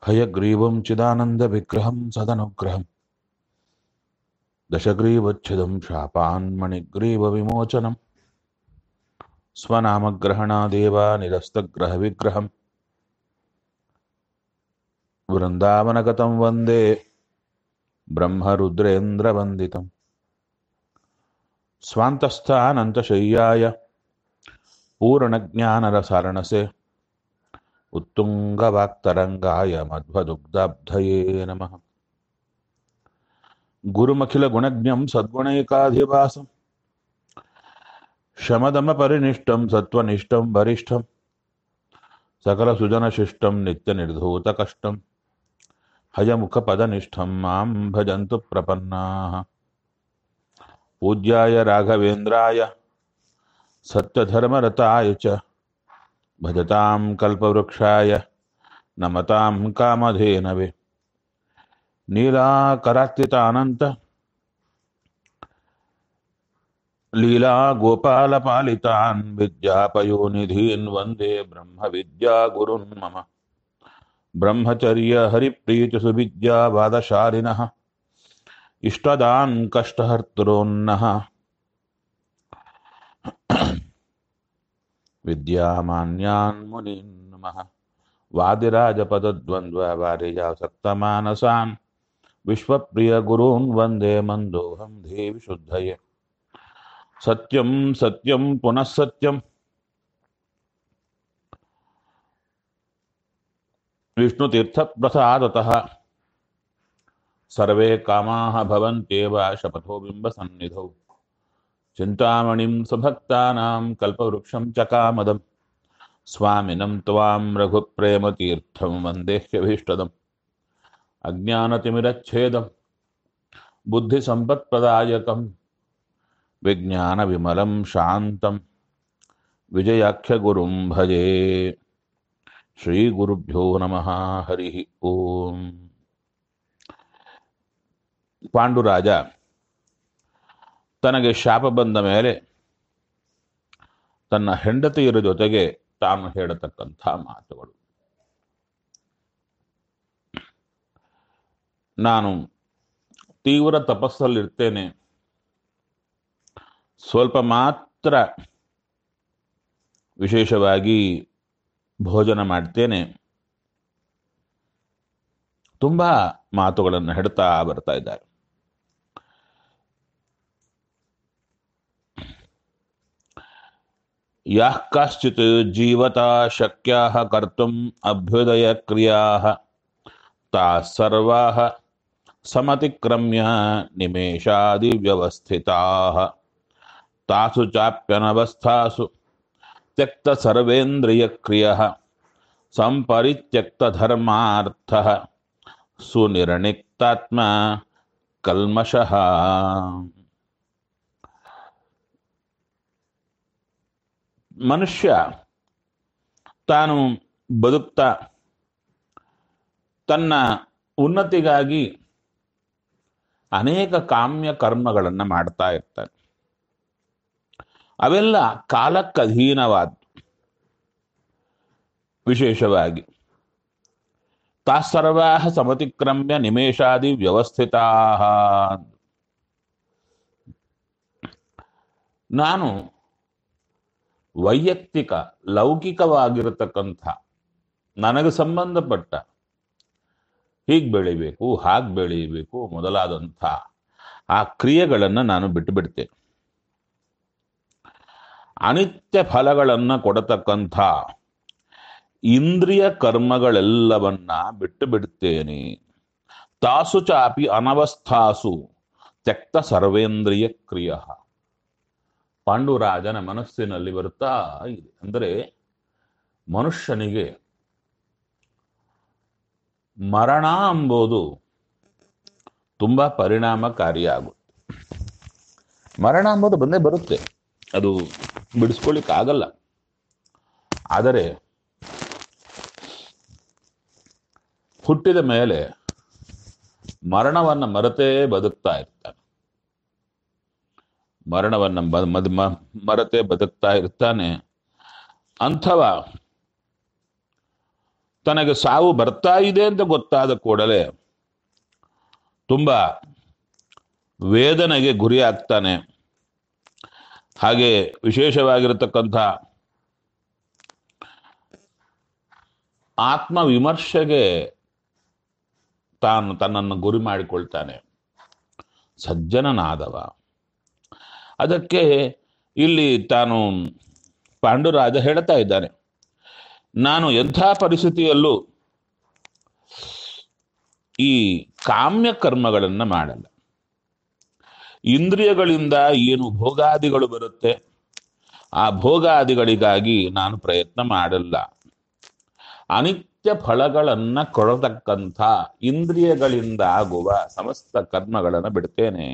हयग्रीवं चिदानन्दविग्रहं सदनुग्रहं दशग्रीवच्छिदं शापान्मणिग्रीवविमोचनं स्वनामग्रहणादेव निरस्तग्रहविग्रहं वृन्दावनगतं वन्दे ब्रह्मरुद्रेन्द्रवन्दितं स्वान्तस्थानन्तशय्याय पूर्णज्ञानरसारणसे उत्तुङ्गवाक्तरङ्गाय मध्वदुग्धाब्धये नमः गुरुमखिलगुणज्ञं सद्गुणैकाधिवासं शमदमपरिनिष्टं सत्त्वनिष्ठं वरिष्ठं सकलसुजनशिष्टं नित्यनिर्धूतकष्टं हयमुखपदनिष्ठं मां भजन्तु प्रपन्नाः पूज्याय राघवेन्द्राय सत्यधर्मरताय च भजतां कल्पवृक्षाय नमतां कामधेनवे नीलाकरार्तितानन्त लीलागोपालपालितान् विद्यापयोनिधीन् वन्दे ब्रह्मविद्यागुरुन् मम ब्रह्मचर्यहरिप्रीतिसुविद्यावादशालिनः इष्टदान् कष्टहर्तॄन्नः विद्यामान्यान् मुनीन् नमः वादिराजपदद्वन्द्ववारिजासक्तमानसान् विश्वप्रियगुरून् वन्दे मन्दोऽहं देवि शुद्धये सत्यं सत्यं पुनः सत्यं विष्णुतीर्थप्रसादतः सर्वे कामाः भवन्त्येव शपथो बिम्बसन्निधौ चिन्तामणिं सुभक्तानां कल्पवृक्षं च कामदं स्वामिनं त्वां रघुप्रेमतीर्थं वन्देह्यभीष्टदम् अज्ञानतिमिरच्छेदं बुद्धिसम्पत्प्रदायकं विज्ञानविमलं शान्तं विजयाख्यगुरुं भजे श्रीगुरुभ्यो नमः हरिः ಓಂ ಪಾಂಡುರಾಜ ತನಗೆ ಶಾಪ ಬಂದ ಮೇಲೆ ತನ್ನ ಹೆಂಡತಿಯರ ಜೊತೆಗೆ ತಾನು ಹೇಳತಕ್ಕಂಥ ಮಾತುಗಳು ನಾನು ತೀವ್ರ ತಪಸ್ಸಲ್ಲಿರ್ತೇನೆ ಸ್ವಲ್ಪ ಮಾತ್ರ ವಿಶೇಷವಾಗಿ ಭೋಜನ ಮಾಡ್ತೇನೆ ತುಂಬಾ ಮಾತುಗಳನ್ನು ಹೆಡ್ತಾ ಬರ್ತಾ ಇದ್ದಾರೆ ಯಾಃ ಕಾಶ್ಚಿತ್ ಜೀವತಾ ಶಕ್ಯಾಃ ಕರ್ತುಂ ಅಭ್ಯುದಯ ಕ್ರಿಯಾಃ ತಾಃ ಸರ್ವಾಃ ಸಮತಿಕ್ರಮ್ಯ ನಿಮೇಷಾದಿ ವ್ಯವಸ್ಥಿತಾಃ ತಾಸು ಚಾಪ್ಯನವಸ್ಥಾಸು ತ್ಯಕ್ತ ಸರ್ವೇಂದ್ರಿಯ ಕ್ರಿಯಃ ಸಂಪರಿತ್ಯಕ್ತ ಧರ್ಮಾರ್ಥಃ ಸುನಿರ್ಣಿಕ್ತಾತ್ಮ ಕಲ್ಮಷಃ ಮನುಷ್ಯ ತಾನು ಬದುಕ್ತಾ ತನ್ನ ಉನ್ನತಿಗಾಗಿ ಅನೇಕ ಕಾಮ್ಯ ಕರ್ಮಗಳನ್ನು ಮಾಡ್ತಾ ಇರ್ತಾನೆ ಅವೆಲ್ಲ ಕಾಲಕ್ಕಧೀನವಾದ ವಿಶೇಷವಾಗಿ ತಾಸರ್ವಾ ಸಮತಿಕ್ರಮ್ಯ ನಿಮೇಷಾದಿ ವ್ಯವಸ್ಥಿತಾ ನಾನು ವೈಯಕ್ತಿಕ ಲೌಕಿಕವಾಗಿರತಕ್ಕಂಥ ನನಗೆ ಸಂಬಂಧಪಟ್ಟ ಹೀಗೆ ಬೆಳಿಬೇಕು ಹಾಗೆ ಬೆಳಿಬೇಕು ಮೊದಲಾದಂಥ ಆ ಕ್ರಿಯೆಗಳನ್ನು ನಾನು ಬಿಟ್ಟು ಬಿಡ್ತೇನೆ ಅನಿತ್ಯ ಫಲಗಳನ್ನು ಕೊಡತಕ್ಕಂಥ ಇಂದ್ರಿಯ ಕರ್ಮಗಳೆಲ್ಲವನ್ನ ಬಿಟ್ಟು ಬಿಡುತ್ತೇನೆ ತಾಸು ಚಾಪಿ ಅನವಸ್ಥಾಸು ತ್ಯಕ್ತ ಸರ್ವೇಂದ್ರಿಯ ಕ್ರಿಯ ಪಾಂಡುರಾಜನ ಮನಸ್ಸಿನಲ್ಲಿ ಬರುತ್ತಾ ಇದೆ ಅಂದರೆ ಮನುಷ್ಯನಿಗೆ ಮರಣ ಎಂಬುದು ತುಂಬಾ ಪರಿಣಾಮಕಾರಿಯಾಗುತ್ತೆ ಮರಣ ಎಂಬುದು ಬಂದೇ ಬರುತ್ತೆ ಅದು ಬಿಡಿಸ್ಕೊಳ್ಳಿಕ್ ಆಗಲ್ಲ ಆದರೆ ಹುಟ್ಟಿದ ಮೇಲೆ ಮರಣವನ್ನು ಮರೆತೇ ಬದುಕ್ತಾ ಇರ್ತಾನೆ ಮರಣವನ್ನು ಬ- ಮದ್- ಮ- ಮರೆತೇ ಬದುಕ್ತಾ ಇರ್ತಾನೆ ಅಂಥವ ತನಗೆ ಸಾವು ಬರ್ತಾ ಇದೆ ಅಂತ ಗೊತ್ತಾದ ಕೂಡಲೇ ತುಂಬಾ ವೇದನೆಗೆ ಗುರಿ ಆಗ್ತಾನೆ ಹಾಗೆ ವಿಶೇಷವಾಗಿರತಕ್ಕಂಥ ಆತ್ಮ ವಿಮರ್ಶೆಗೆ ತಾನು ತನ್ನನ್ನು ಗುರಿ ಮಾಡಿಕೊಳ್ತಾನೆ ಸಜ್ಜನನಾದವ ಅದಕ್ಕೆ ಇಲ್ಲಿ ತಾನು ಪಾಂಡುರಾಜ ಹೇಳ್ತಾ ಇದ್ದಾನೆ ನಾನು ಎಂಥ ಪರಿಸ್ಥಿತಿಯಲ್ಲೂ ಈ ಕಾಮ್ಯ ಕರ್ಮಗಳನ್ನು ಮಾಡಲ್ಲ ಇಂದ್ರಿಯಗಳಿಂದ ಏನು ಭೋಗಾದಿಗಳು ಬರುತ್ತೆ ಆ ಭೋಗಾದಿಗಳಿಗಾಗಿ ನಾನು ಪ್ರಯತ್ನ ಮಾಡಲ್ಲ ಅನಿತ್ಯ ಫಲಗಳನ್ನ ಕೊಡತಕ್ಕಂಥ ಇಂದ್ರಿಯಗಳಿಂದ ಆಗುವ ಸಮಸ್ತ ಕರ್ಮಗಳನ್ನು ಬಿಡ್ತೇನೆ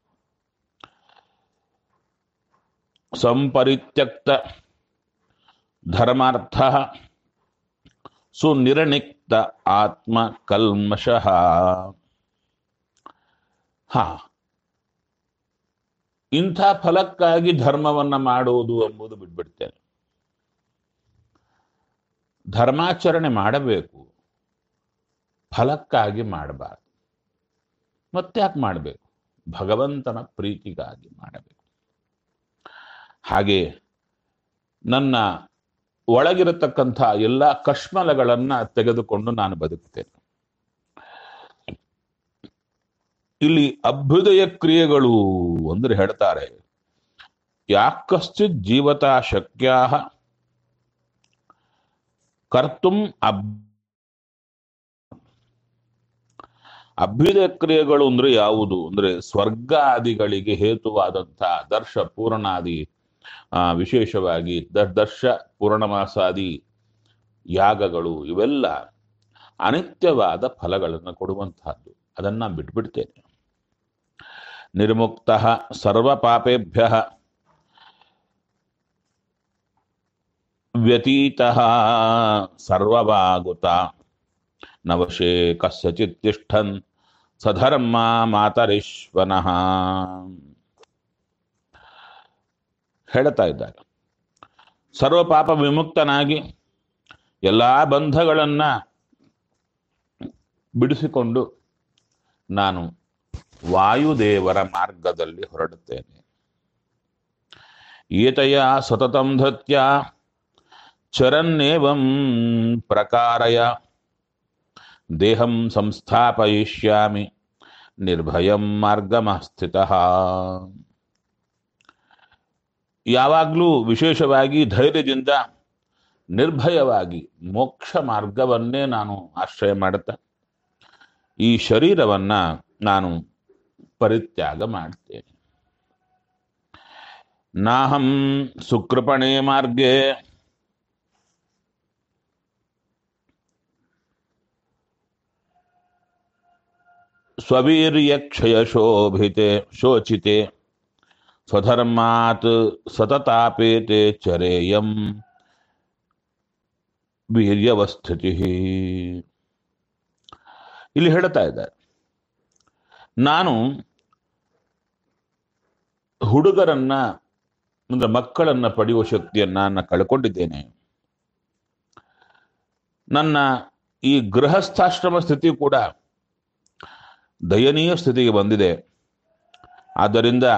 ಸಂಪರಿತ್ಯಕ್ತ ಧರ್ಮಾರ್ಥ ಸುನಿರ್ಣಿಕ್ತ ಆತ್ಮ ಕಲ್ಮಶಃ ಹಾ ಇಂಥ ಫಲಕ್ಕಾಗಿ ಧರ್ಮವನ್ನ ಮಾಡುವುದು ಎಂಬುದು ಬಿಟ್ಬಿಡ್ತೇನೆ ಧರ್ಮಾಚರಣೆ ಮಾಡಬೇಕು ಫಲಕ್ಕಾಗಿ ಮಾಡಬಾರ್ದು ಮತ್ತೆ ಯಾಕೆ ಮಾಡಬೇಕು ಭಗವಂತನ ಪ್ರೀತಿಗಾಗಿ ಮಾಡಬೇಕು ಹಾಗೆ ನನ್ನ ಒಳಗಿರತಕ್ಕಂಥ ಎಲ್ಲ ಕಶ್ಮಲಗಳನ್ನ ತೆಗೆದುಕೊಂಡು ನಾನು ಬದುಕ್ತೇನೆ ಇಲ್ಲಿ ಅಭ್ಯುದಯ ಕ್ರಿಯೆಗಳು ಅಂದ್ರೆ ಹೇಳ್ತಾರೆ ಯಾಕಶ್ಚಿತ್ ಜೀವತಾ ಶಕ್ಯಾ ಕರ್ತುಂ ಅಬ್ ಅಭ್ಯುದಯ ಕ್ರಿಯೆಗಳು ಅಂದ್ರೆ ಯಾವುದು ಅಂದ್ರೆ ಸ್ವರ್ಗ ಆದಿಗಳಿಗೆ ಹೇತುವಾದಂಥ ದರ್ಶ ಪೂರ್ಣಾದಿ ಆ ವಿಶೇಷವಾಗಿ ದ- ದರ್ಶ ಪೂರ್ಣಮಾಸಾದಿ ಯಾಗಗಳು ಇವೆಲ್ಲ ಅನಿತ್ಯವಾದ ಫಲಗಳನ್ನು ಕೊಡುವಂತಹದ್ದು ಅದನ್ನ ಬಿಟ್ಬಿಡ್ತೇನೆ ನಿರ್ಮುಕ್ತ ಸರ್ವ ಪಾಪೇಭ್ಯ ವ್ಯತೀತ ಸರ್ವವಾಗುತ ನವಶೇ ಕಸ್ಯಚಿತ್ ತಿಷ್ಠನ್ ಸಧರ್ಮ ಮಾತರಿಶ್ವನಃ ಹೇಳ್ತಾ ಇದ್ದಾರೆ ಸರ್ವ ಪಾಪ ವಿಮುಕ್ತನಾಗಿ ಎಲ್ಲಾ ಬಂಧಗಳನ್ನ ಬಿಡಿಸಿಕೊಂಡು ನಾನು ವಾಯುದೇವರ ಮಾರ್ಗದಲ್ಲಿ ಹೊರಡುತ್ತೇನೆ ಏತಯ ಸತತಂ ಧತ್ಯ ಚರನ್ನೇವಂ ಪ್ರಕಾರಯ ದೇಹಂ ಸಂಸ್ಥಾಪಯಿಷ್ಯಾಮಿ ನಿರ್ಭಯಂ ಮಾರ್ಗಮಸ್ಥಿತಃ ಯಾವಾಗಲೂ ವಿಶೇಷವಾಗಿ ಧೈರ್ಯದಿಂದ ನಿರ್ಭಯವಾಗಿ ಮೋಕ್ಷ ಮಾರ್ಗವನ್ನೇ ನಾನು ಆಶ್ರಯ ಮಾಡುತ್ತಾ ಈ ಶರೀರವನ್ನ ನಾನು ಪರಿತ್ಯಾಗ ಮಾಡ್ತೇನೆ ನಾಹಂ ಸುಕೃಪಣೆ ಮಾರ್ಗೆ ಸ್ವವೀರ್ಯಕ್ಷಯ ಶೋಭಿತೆ ಶೋಚಿತೆ ಸ್ವಧರ್ಮಾತ್ ಸತತಾಪೇತೆ ಚರೇಯಂ ವೀರ್ಯವಸ್ಥಿತಿ ಇಲ್ಲಿ ಹೇಳ್ತಾ ಇದ್ದಾರೆ ನಾನು ಹುಡುಗರನ್ನ ಅಂದ್ರೆ ಮಕ್ಕಳನ್ನ ಪಡೆಯುವ ಶಕ್ತಿಯನ್ನ ನಾನು ಕಳ್ಕೊಂಡಿದ್ದೇನೆ ನನ್ನ ಈ ಗೃಹಸ್ಥಾಶ್ರಮ ಸ್ಥಿತಿ ಕೂಡ ದಯನೀಯ ಸ್ಥಿತಿಗೆ ಬಂದಿದೆ ಆದ್ದರಿಂದ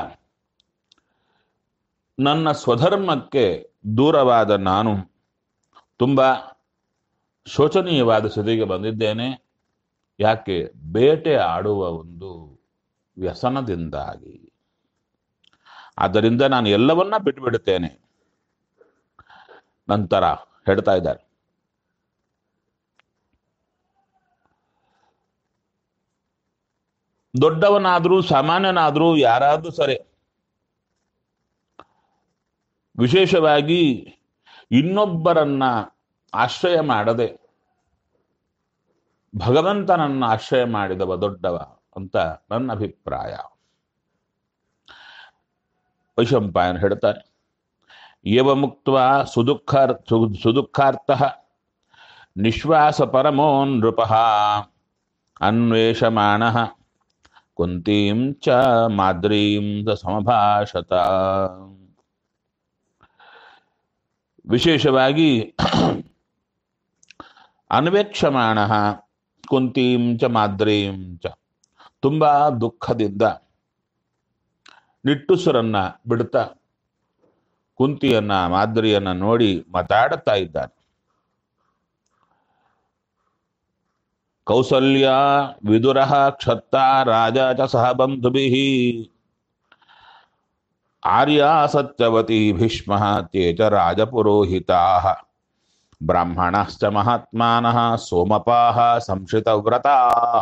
ನನ್ನ ಸ್ವಧರ್ಮಕ್ಕೆ ದೂರವಾದ ನಾನು ತುಂಬ ಶೋಚನೀಯವಾದ ಸ್ಥಿತಿಗೆ ಬಂದಿದ್ದೇನೆ ಯಾಕೆ ಬೇಟೆ ಆಡುವ ಒಂದು ವ್ಯಸನದಿಂದಾಗಿ ಆದ್ದರಿಂದ ನಾನು ಎಲ್ಲವನ್ನ ಬಿಟ್ಟುಬಿಡುತ್ತೇನೆ ನಂತರ ಹೇಳ್ತಾ ಇದ್ದಾರೆ ದೊಡ್ಡವನಾದ್ರೂ ಸಾಮಾನ್ಯನಾದ್ರೂ ಯಾರಾದ್ರೂ ಸರಿ ವಿಶೇಷವಾಗಿ ಇನ್ನೊಬ್ಬರನ್ನ ಆಶ್ರಯ ಮಾಡದೆ ಭಗವಂತನನ್ನ ಆಶ್ರಯ ಮಾಡಿದವ ದೊಡ್ಡವ ಅಂತ ನನ್ನ ಅಭಿಪ್ರಾಯ ವೈಶಂಪಾಯನ್ ಹೇಳ್ತಾರೆ ಯವ ಮುಕ್ತ ಸುದುಃಖ ಸುದುಃಖಾರ್ಥ ನಿಶ್ವಾಸ ಪರಮೋ ನೃಪ ಅನ್ವೇಷಮಾಣ ಕುಂತೀಂ ಚ ಮಾದ್ರೀಂ ಸ ಸಮಭಾಷತ ವಿಶೇಷವಾಗಿ ಅನ್ವೇಕ್ಷಮಾಣ ಕುಂತೀಂ ಚ ಮಾದ್ರೀಂ ಚ ತುಂಬ ದುಃಖದಿಂದ ನಿಟ್ಟುಸರನ್ನ ಬಿಡ್ತಾ ಕುಂತಿಯನ್ನ ಮಾದ್ರಿಯನ್ನ ನೋಡಿ ಮಾತಾಡುತ್ತಾ ಇದ್ದಾನೆ ಕೌಸಲ್ಯ ವಿದುರ ಕ್ಷತ್ತ ರಾಜ ಚ ಸಹ ಬಂಧುಭಿ ಆರ್ಯ ಸತ್ಯವತಿ ಭೀಷ್ಮ ತೇ ಚ ರಾಜಪುರೋಹಿತಾ ಬ್ರಾಹ್ಮಣಶ್ಚ ಮಹಾತ್ಮಾನಃ ಸೋಮಪಾಃ ಸಂಶ್ರಿತವ್ರತಾಃ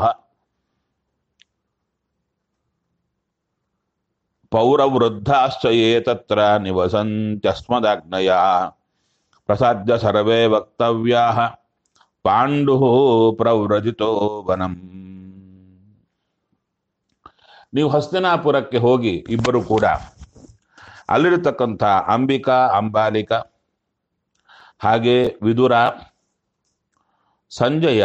ಪೌರವೃದ್ಧಾಶ್ಚ ಯೇ ತತ್ರ ನಿವಸಂತ್ಯಸ್ಮದಾಜ್ಞಯ ಪ್ರಸಾದ್ಯ ಸರ್ವೇ ವಕ್ತವ್ಯಾಃ ಪಾಂಡು ಪ್ರವ್ರಜಿತೋ ವನಂ ನೀವು ಹಸ್ತಿನಾಪುರಕ್ಕೆ ಹೋಗಿ ಇಬ್ಬರು ಕೂಡ ಅಲ್ಲಿರತಕ್ಕಂಥ ಅಂಬಿಕಾ ಅಂಬಾಲಿಕ ಹಾಗೆ ವಿದುರ ಸಂಜಯ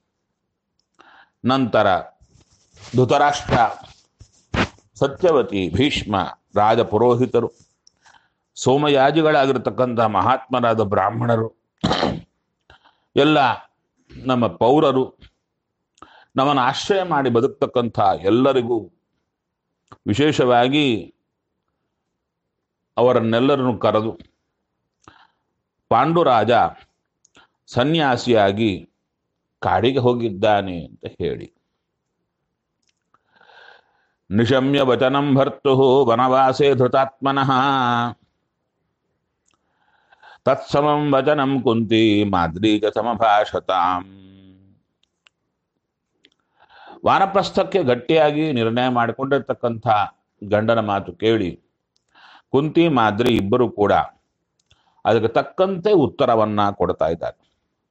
ನಂತರ ಧೃತರಾಷ್ಟ್ರ ಸತ್ಯವತಿ ಭೀಷ್ಮ ರಾಜ ಪುರೋಹಿತರು ಸೋಮಯಾಜಿಗಳಾಗಿರ್ತಕ್ಕಂಥ ಮಹಾತ್ಮರಾದ ಬ್ರಾಹ್ಮಣರು ಎಲ್ಲ ನಮ್ಮ ಪೌರರು ನಮ್ಮನ್ನು ಆಶ್ರಯ ಮಾಡಿ ಬದುಕ್ತಕ್ಕಂಥ ಎಲ್ಲರಿಗೂ ವಿಶೇಷವಾಗಿ ಅವರನ್ನೆಲ್ಲರನ್ನು ಕರೆದು ಪಾಂಡುರಾಜ ಸನ್ಯಾಸಿಯಾಗಿ ಕಾಡಿಗೆ ಹೋಗಿದ್ದಾನೆ ಅಂತ ಹೇಳಿ ನಿಶಮ್ಯ ವಚನಂ ಭರ್ತು ವನವಾಸೆ ಧೃತಾತ್ಮನಃ ತತ್ಸಮಂ ವಚನಂ ಕುಂತಿ ಮಾದ್ರಿ ಚ ಸಮಭಾಷತಾಂ ವಾನಪ್ರಸ್ಥಕ್ಕೆ ಗಟ್ಟಿಯಾಗಿ ನಿರ್ಣಯ ಮಾಡಿಕೊಂಡಿರ್ತಕ್ಕಂಥ ಗಂಡನ ಮಾತು ಕೇಳಿ ಕುಂತಿ ಮಾದ್ರಿ ಇಬ್ಬರು ಕೂಡ ಅದಕ್ಕೆ ತಕ್ಕಂತೆ ಉತ್ತರವನ್ನ ಕೊಡ್ತಾ ಇದ್ದಾರೆ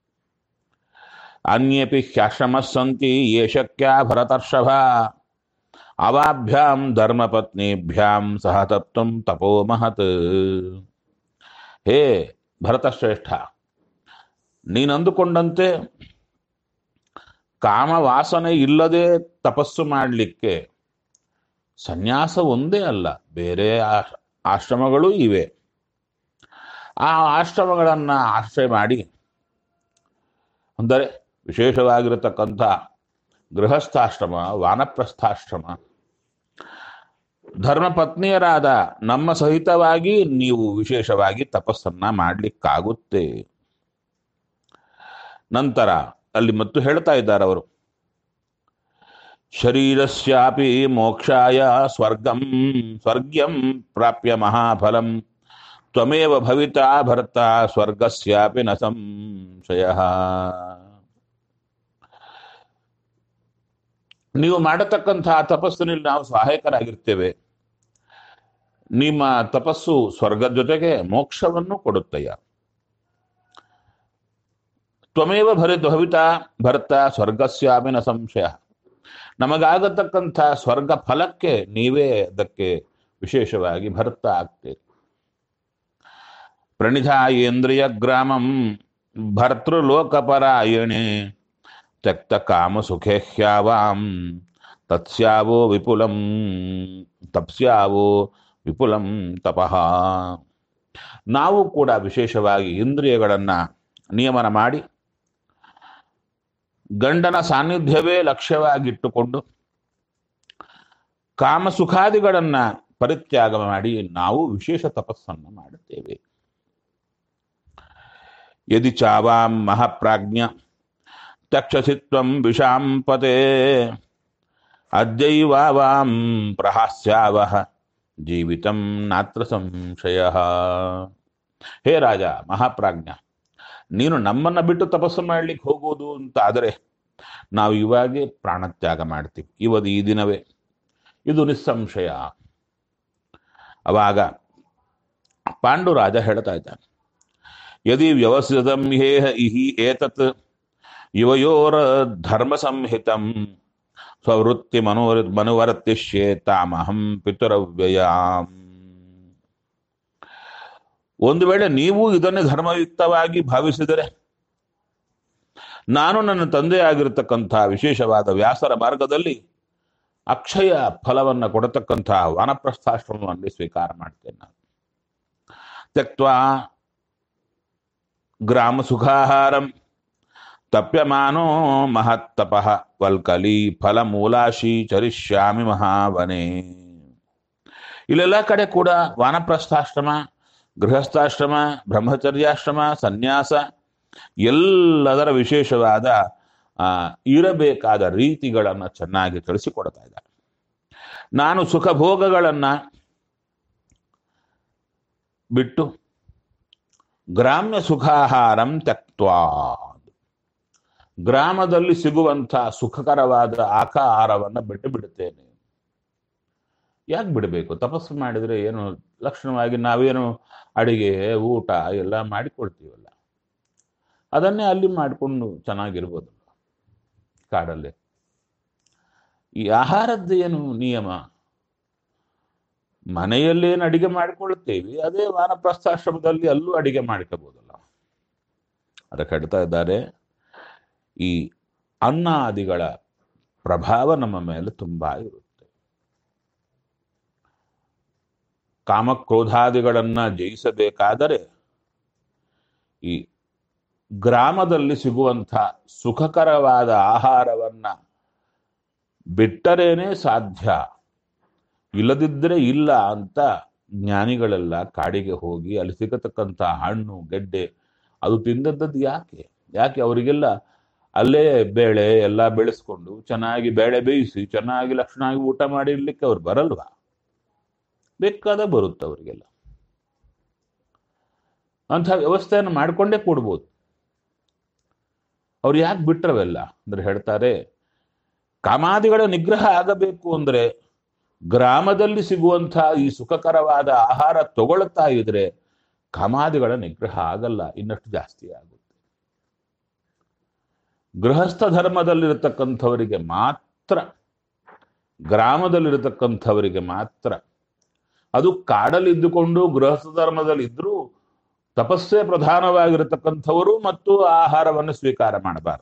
ಅನ್ಯಪಿ ಹ್ಯಾಶ್ರಮ ಸಂತಿ ಯೇ ಶಕ್ಯ ಭರತರ್ಷಭ ಅವಾಭ್ಯಾಂ ಧರ್ಮಪತ್ನಿಭ್ಯಾಂ ಸಹ ತತ್ವಂ ತಪೋ ಮಹತ್ ಹೇ ಭರತಶ್ರೇಷ್ಠ ನೀನಂದುಕೊಂಡಂತೆ ಕಾಮವಾಸನೆ ಇಲ್ಲದೆ ತಪಸ್ಸು ಮಾಡಲಿಕ್ಕೆ ಸನ್ಯಾಸ ಒಂದೇ ಅಲ್ಲ ಬೇರೆ ಆ- ಆಶ್ರಮಗಳೂ ಇವೆ ಆ ಆಶ್ರಮಗಳನ್ನು ಆಶ್ರಯ ಮಾಡಿ ಅಂದರೆ ವಿಶೇಷವಾಗಿರತಕ್ಕಂಥ ಗೃಹಸ್ಥಾಶ್ರಮ ವಾನಪ್ರಸ್ಥಾಶ್ರಮ ಧರ್ಮಪತ್ನಿಯರಾದ ನಮ್ಮ ಸಹಿತವಾಗಿ ನೀವು ವಿಶೇಷವಾಗಿ ತಪಸ್ಸನ್ನ ಮಾಡಲಿಕ್ಕಾಗುತ್ತೆ ನಂತರ ಅಲ್ಲಿ ಮತ್ತು ಹೇಳ್ತಾ ಇದ್ದಾರೆ ಅವರು ಶರೀರಸ್ಯಾಪಿ ಮೋಕ್ಷಾಯ ಸ್ವರ್ಗಂ ಸ್ವರ್ಗ್ಯಂ ಪ್ರಾಪ್ಯ ಮಹಾಫಲಂ ತ್ವಮೇವ ಭವಿತಾ ಭರ್ತ ಸ್ವರ್ಗಸ್ಯಾಪಿ ನ ಸಂಶಯ ನೀವು ಮಾಡತಕ್ಕಂತಹ ತಪಸ್ಸಿನಲ್ಲಿ ನಾವು ಸಹಾಯಕರಾಗಿರ್ತೇವೆ ನಿಮ್ಮ ತಪಸ್ಸು ಸ್ವರ್ಗದ ಜೊತೆಗೆ ಮೋಕ್ಷವನ್ನು ಕೊಡುತ್ತಯ್ಯ ತ್ವಮೇವ ಭರಿತ ಭವಿತ ಭರ್ತ ಸ್ವರ್ಗಸ್ಯಾಮಿನ ಸಂಶಯ ನಮಗಾಗತಕ್ಕಂಥ ಸ್ವರ್ಗ ಫಲಕ್ಕೆ ನೀವೇ ಅದಕ್ಕೆ ವಿಶೇಷವಾಗಿ ಭರ್ತ ಆಗ್ತೀರಿ ಪ್ರಣಿಧಾಯೇಂದ್ರಿಯ ಗ್ರಾಮಂ ಭರ್ತೃಲೋಕಪರಾಯಣೆ ತ್ಯಕ್ತ ಕಾಮ ಸುಖೇ ಹ್ಯಾವಾಂ ತತ್ಸ್ಯಾವೋ ವಿಪುಲಂ ತಪ್ಸ್ಯಾವೋ ವಿಪುಲಂ ತಪಃ ನಾವು ಕೂಡ ವಿಶೇಷವಾಗಿ ಇಂದ್ರಿಯಗಳನ್ನು ನಿಯಮನ ಮಾಡಿ ಗಂಡನ ಸಾನ್ನಿಧ್ಯವೇ ಲಕ್ಷ್ಯವಾಗಿಟ್ಟುಕೊಂಡು ಕಾಮಸುಖಾದಿಗಳನ್ನು ಪರಿತ್ಯಾಗ ಮಾಡಿ ನಾವು ವಿಶೇಷ ತಪಸ್ಸನ್ನು ಮಾಡುತ್ತೇವೆ ಯದಿ ಚಾವಾಂ ಮಹಾಪ್ರಾಜ್ಞ ತಕ್ಷಸಿತ್ವಂ ವಿಷಾಂಪತೆ ಅದ್ಯೈವಾವಾಂ ಪ್ರಹಾಸ್ಯಾವಹ ಜೀವಿತಂ ನಾತ್ರ ಸಂಶಯ ಹೇ ರಾಜ ಮಹಾಪ್ರಾಜ್ಞ ನೀನು ನಮ್ಮನ್ನ ಬಿಟ್ಟು ತಪಸ್ಸು ಮಾಡ್ಲಿಕ್ಕೆ ಹೋಗೋದು ಅಂತ ಆದರೆ ನಾವು ಇವಾಗೆ ಪ್ರಾಣತ್ಯಾಗ ಮಾಡ್ತೀವಿ ಇವತ್ತು ಈ ದಿನವೇ ಇದು ನಿಸ್ಸಂಶಯ ಅವಾಗ ಪಾಂಡುರಾಜ ಹೇಳ್ತಾ ಇದ್ದಾನೆ ಯದಿ ವ್ಯವಸ್ಥಿತಂ ಹೇಹ ಇಹಿ ಏತತ್ ಯುವಯೋರ ಧರ್ಮ ಸಂಹಿತಂ ಸ್ವವೃತ್ತಿ ಮನೋರ ಮನುವರ್ತಿಷ್ಯೆ ತಾಮಹಂ ಪಿತುರವ್ಯಯಾಂ ಒಂದು ವೇಳೆ ನೀವು ಇದನ್ನೇ ಧರ್ಮಯುಕ್ತವಾಗಿ ಭಾವಿಸಿದರೆ ನಾನು ನನ್ನ ತಂದೆಯಾಗಿರ್ತಕ್ಕಂಥ ವಿಶೇಷವಾದ ವ್ಯಾಸರ ಮಾರ್ಗದಲ್ಲಿ ಅಕ್ಷಯ ಫಲವನ್ನು ಕೊಡತಕ್ಕಂಥ ವಾನಪ್ರಸ್ಥಾಶ್ರಮವನ್ನು ಸ್ವೀಕಾರ ಮಾಡ್ತೇನೆ ನಾನು ತ್ಯಕ್ವಾ ಗ್ರಾಮ ಸುಖಾಹಾರಂ ತಪ್ಯಮಾನೋ ಮಹತ್ತಪಃ ವಲ್ಕಲಿ ಫಲಮೂಲಾಶಿ ಚರಿಷ್ಯಾಮಿ ಮಹಾವನೆ ಇಲ್ಲೆಲ್ಲ ಕಡೆ ಕೂಡ ವಾನಪ್ರಸ್ಥಾಶ್ರಮ ಗೃಹಸ್ಥಾಶ್ರಮ ಬ್ರಹ್ಮಚರ್ಯಾಶ್ರಮ ಸನ್ಯಾಸ ಎಲ್ಲದರ ವಿಶೇಷವಾದ ಆ, ಇರಬೇಕಾದ ರೀತಿಗಳನ್ನು ಚೆನ್ನಾಗಿ ತಿಳಿಸಿಕೊಡ್ತಾ ಇದ್ದಾರೆ ನಾನು ಸುಖ ಭೋಗಗಳನ್ನ ಬಿಟ್ಟು ಗ್ರಾಮ್ಯ ಸುಖಾಹಾರಂ ತ್ಯಕ್ತ್ವಾ ಗ್ರಾಮದಲ್ಲಿ ಸಿಗುವಂಥ ಸುಖಕರವಾದ ಆಕಾರವನ್ನು ಬಿಟ್ಟು ಬಿಡುತ್ತೇನೆ ಯಾಕೆ ಬಿಡಬೇಕು ತಪಸ್ಸು ಮಾಡಿದರೆ ಏನು ಲಕ್ಷಣವಾಗಿ ನಾವೇನು ಅಡಿಗೆ ಊಟ ಎಲ್ಲ ಮಾಡಿಕೊಳ್ತೀವಲ್ಲ ಅದನ್ನೇ ಅಲ್ಲಿ ಮಾಡಿಕೊಂಡು ಚೆನ್ನಾಗಿರ್ಬೋದು ಕಾಡಲ್ಲಿ ಈ ಆಹಾರದ್ದು ಏನು ನಿಯಮ ಮನೆಯಲ್ಲೇನು ಅಡಿಗೆ ಮಾಡಿಕೊಳ್ಳುತ್ತೇವೆ ಅದೇ ವಾನಪ್ರಸ್ಥಾಶ್ರಮದಲ್ಲಿ ಅಲ್ಲೂ ಅಡಿಗೆ ಮಾಡ್ಕೋಬಹುದಲ್ಲ ಅದಕ್ಕೆ ಹೇಳ್ತಾ ಇದ್ದಾರೆ ಈ ಅನ್ನಾದಿಗಳ ಪ್ರಭಾವ ನಮ್ಮ ಮೇಲೆ ತುಂಬಾ ಇರುತ್ತೆ ಕಾಮಕ್ರೋಧಾದಿಗಳನ್ನ ಜಯಿಸಬೇಕಾದರೆ ಈ ಗ್ರಾಮದಲ್ಲಿ ಸಿಗುವಂಥ ಸುಖಕರವಾದ ಆಹಾರವನ್ನ ಬಿಟ್ಟರೇನೆ ಸಾಧ್ಯ ಇಲ್ಲದಿದ್ದರೆ ಇಲ್ಲ ಅಂತ ಜ್ಞಾನಿಗಳೆಲ್ಲ ಕಾಡಿಗೆ ಹೋಗಿ ಅಲ್ಲಿ ಸಿಗತಕ್ಕಂಥ ಹಣ್ಣು ಗೆಡ್ಡೆ ಅದು ತಿಂದದ್ದದ್ದು ಯಾಕೆ ಯಾಕೆ ಅವರಿಗೆಲ್ಲ ಅಲ್ಲೇ ಬೇಳೆ ಎಲ್ಲ ಬೆಳೆಸ್ಕೊಂಡು ಚೆನ್ನಾಗಿ ಬೇಳೆ ಬೇಯಿಸಿ ಚೆನ್ನಾಗಿ ಲಕ್ಷಣವಾಗಿ ಊಟ ಮಾಡಿರ್ಲಿಕ್ಕೆ ಅವ್ರು ಬರಲ್ವಾ ಬೇಕಾದ ಬರುತ್ತೆ ಅವರಿಗೆಲ್ಲ ಅಂಥ ವ್ಯವಸ್ಥೆಯನ್ನು ಮಾಡಿಕೊಂಡೇ ಕೊಡ್ಬೋದು ಅವ್ರು ಯಾಕೆ ಬಿಟ್ರವೆಲ್ಲ ಅಂದ್ರೆ ಹೇಳ್ತಾರೆ ಕಾಮಾದಿಗಳ ನಿಗ್ರಹ ಆಗಬೇಕು ಅಂದ್ರೆ ಗ್ರಾಮದಲ್ಲಿ ಸಿಗುವಂಥ ಈ ಸುಖಕರವಾದ ಆಹಾರ ತಗೊಳ್ತಾ ಇದ್ರೆ ಕಾಮಾದಿಗಳ ನಿಗ್ರಹ ಆಗಲ್ಲ ಇನ್ನಷ್ಟು ಜಾಸ್ತಿ ಆಗುತ್ತೆ ಗೃಹಸ್ಥ ಧರ್ಮದಲ್ಲಿರತಕ್ಕಂಥವರಿಗೆ ಮಾತ್ರ ಗ್ರಾಮದಲ್ಲಿರತಕ್ಕಂಥವರಿಗೆ ಮಾತ್ರ ಅದು ಕಾಡಲ್ಲಿದ್ದುಕೊಂಡು ಗೃಹಸ್ಥ ಧರ್ಮದಲ್ಲಿ ಇದ್ರೂ ತಪಸ್ಸೇ ಪ್ರಧಾನವಾಗಿರತಕ್ಕಂಥವರು ಮತ್ತು ಆಹಾರವನ್ನು ಸ್ವೀಕಾರ ಮಾಡಬಾರದು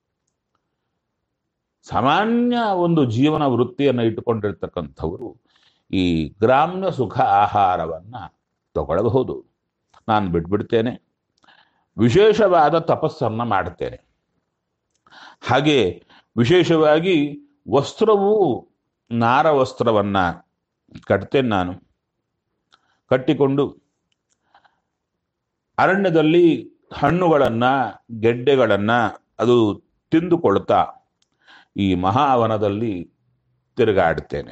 ಸಾಮಾನ್ಯ ಒಂದು ಜೀವನ ವೃತ್ತಿಯನ್ನು ಇಟ್ಟುಕೊಂಡಿರ್ತಕ್ಕಂಥವರು ಈ ಗ್ರಾಮ್ಯ ಸುಖ ಆಹಾರವನ್ನ ತಗೊಳ್ಳಬಹುದು ನಾನು ಬಿಟ್ಬಿಡ್ತೇನೆ ವಿಶೇಷವಾದ ತಪಸ್ಸನ್ನ ಮಾಡುತ್ತೇನೆ ಹಾಗೆ ವಿಶೇಷವಾಗಿ ವಸ್ತ್ರವು ನಾರ ವಸ್ತ್ರವನ್ನ ಕಟ್ತೇನೆ ನಾನು ಕಟ್ಟಿಕೊಂಡು ಅರಣ್ಯದಲ್ಲಿ ಹಣ್ಣುಗಳನ್ನ ಗೆಡ್ಡೆಗಳನ್ನ ಅದು ತಿಂದುಕೊಳ್ತಾ ಈ ಮಹಾವನದಲ್ಲಿ ತಿರುಗಾಡುತ್ತೇನೆ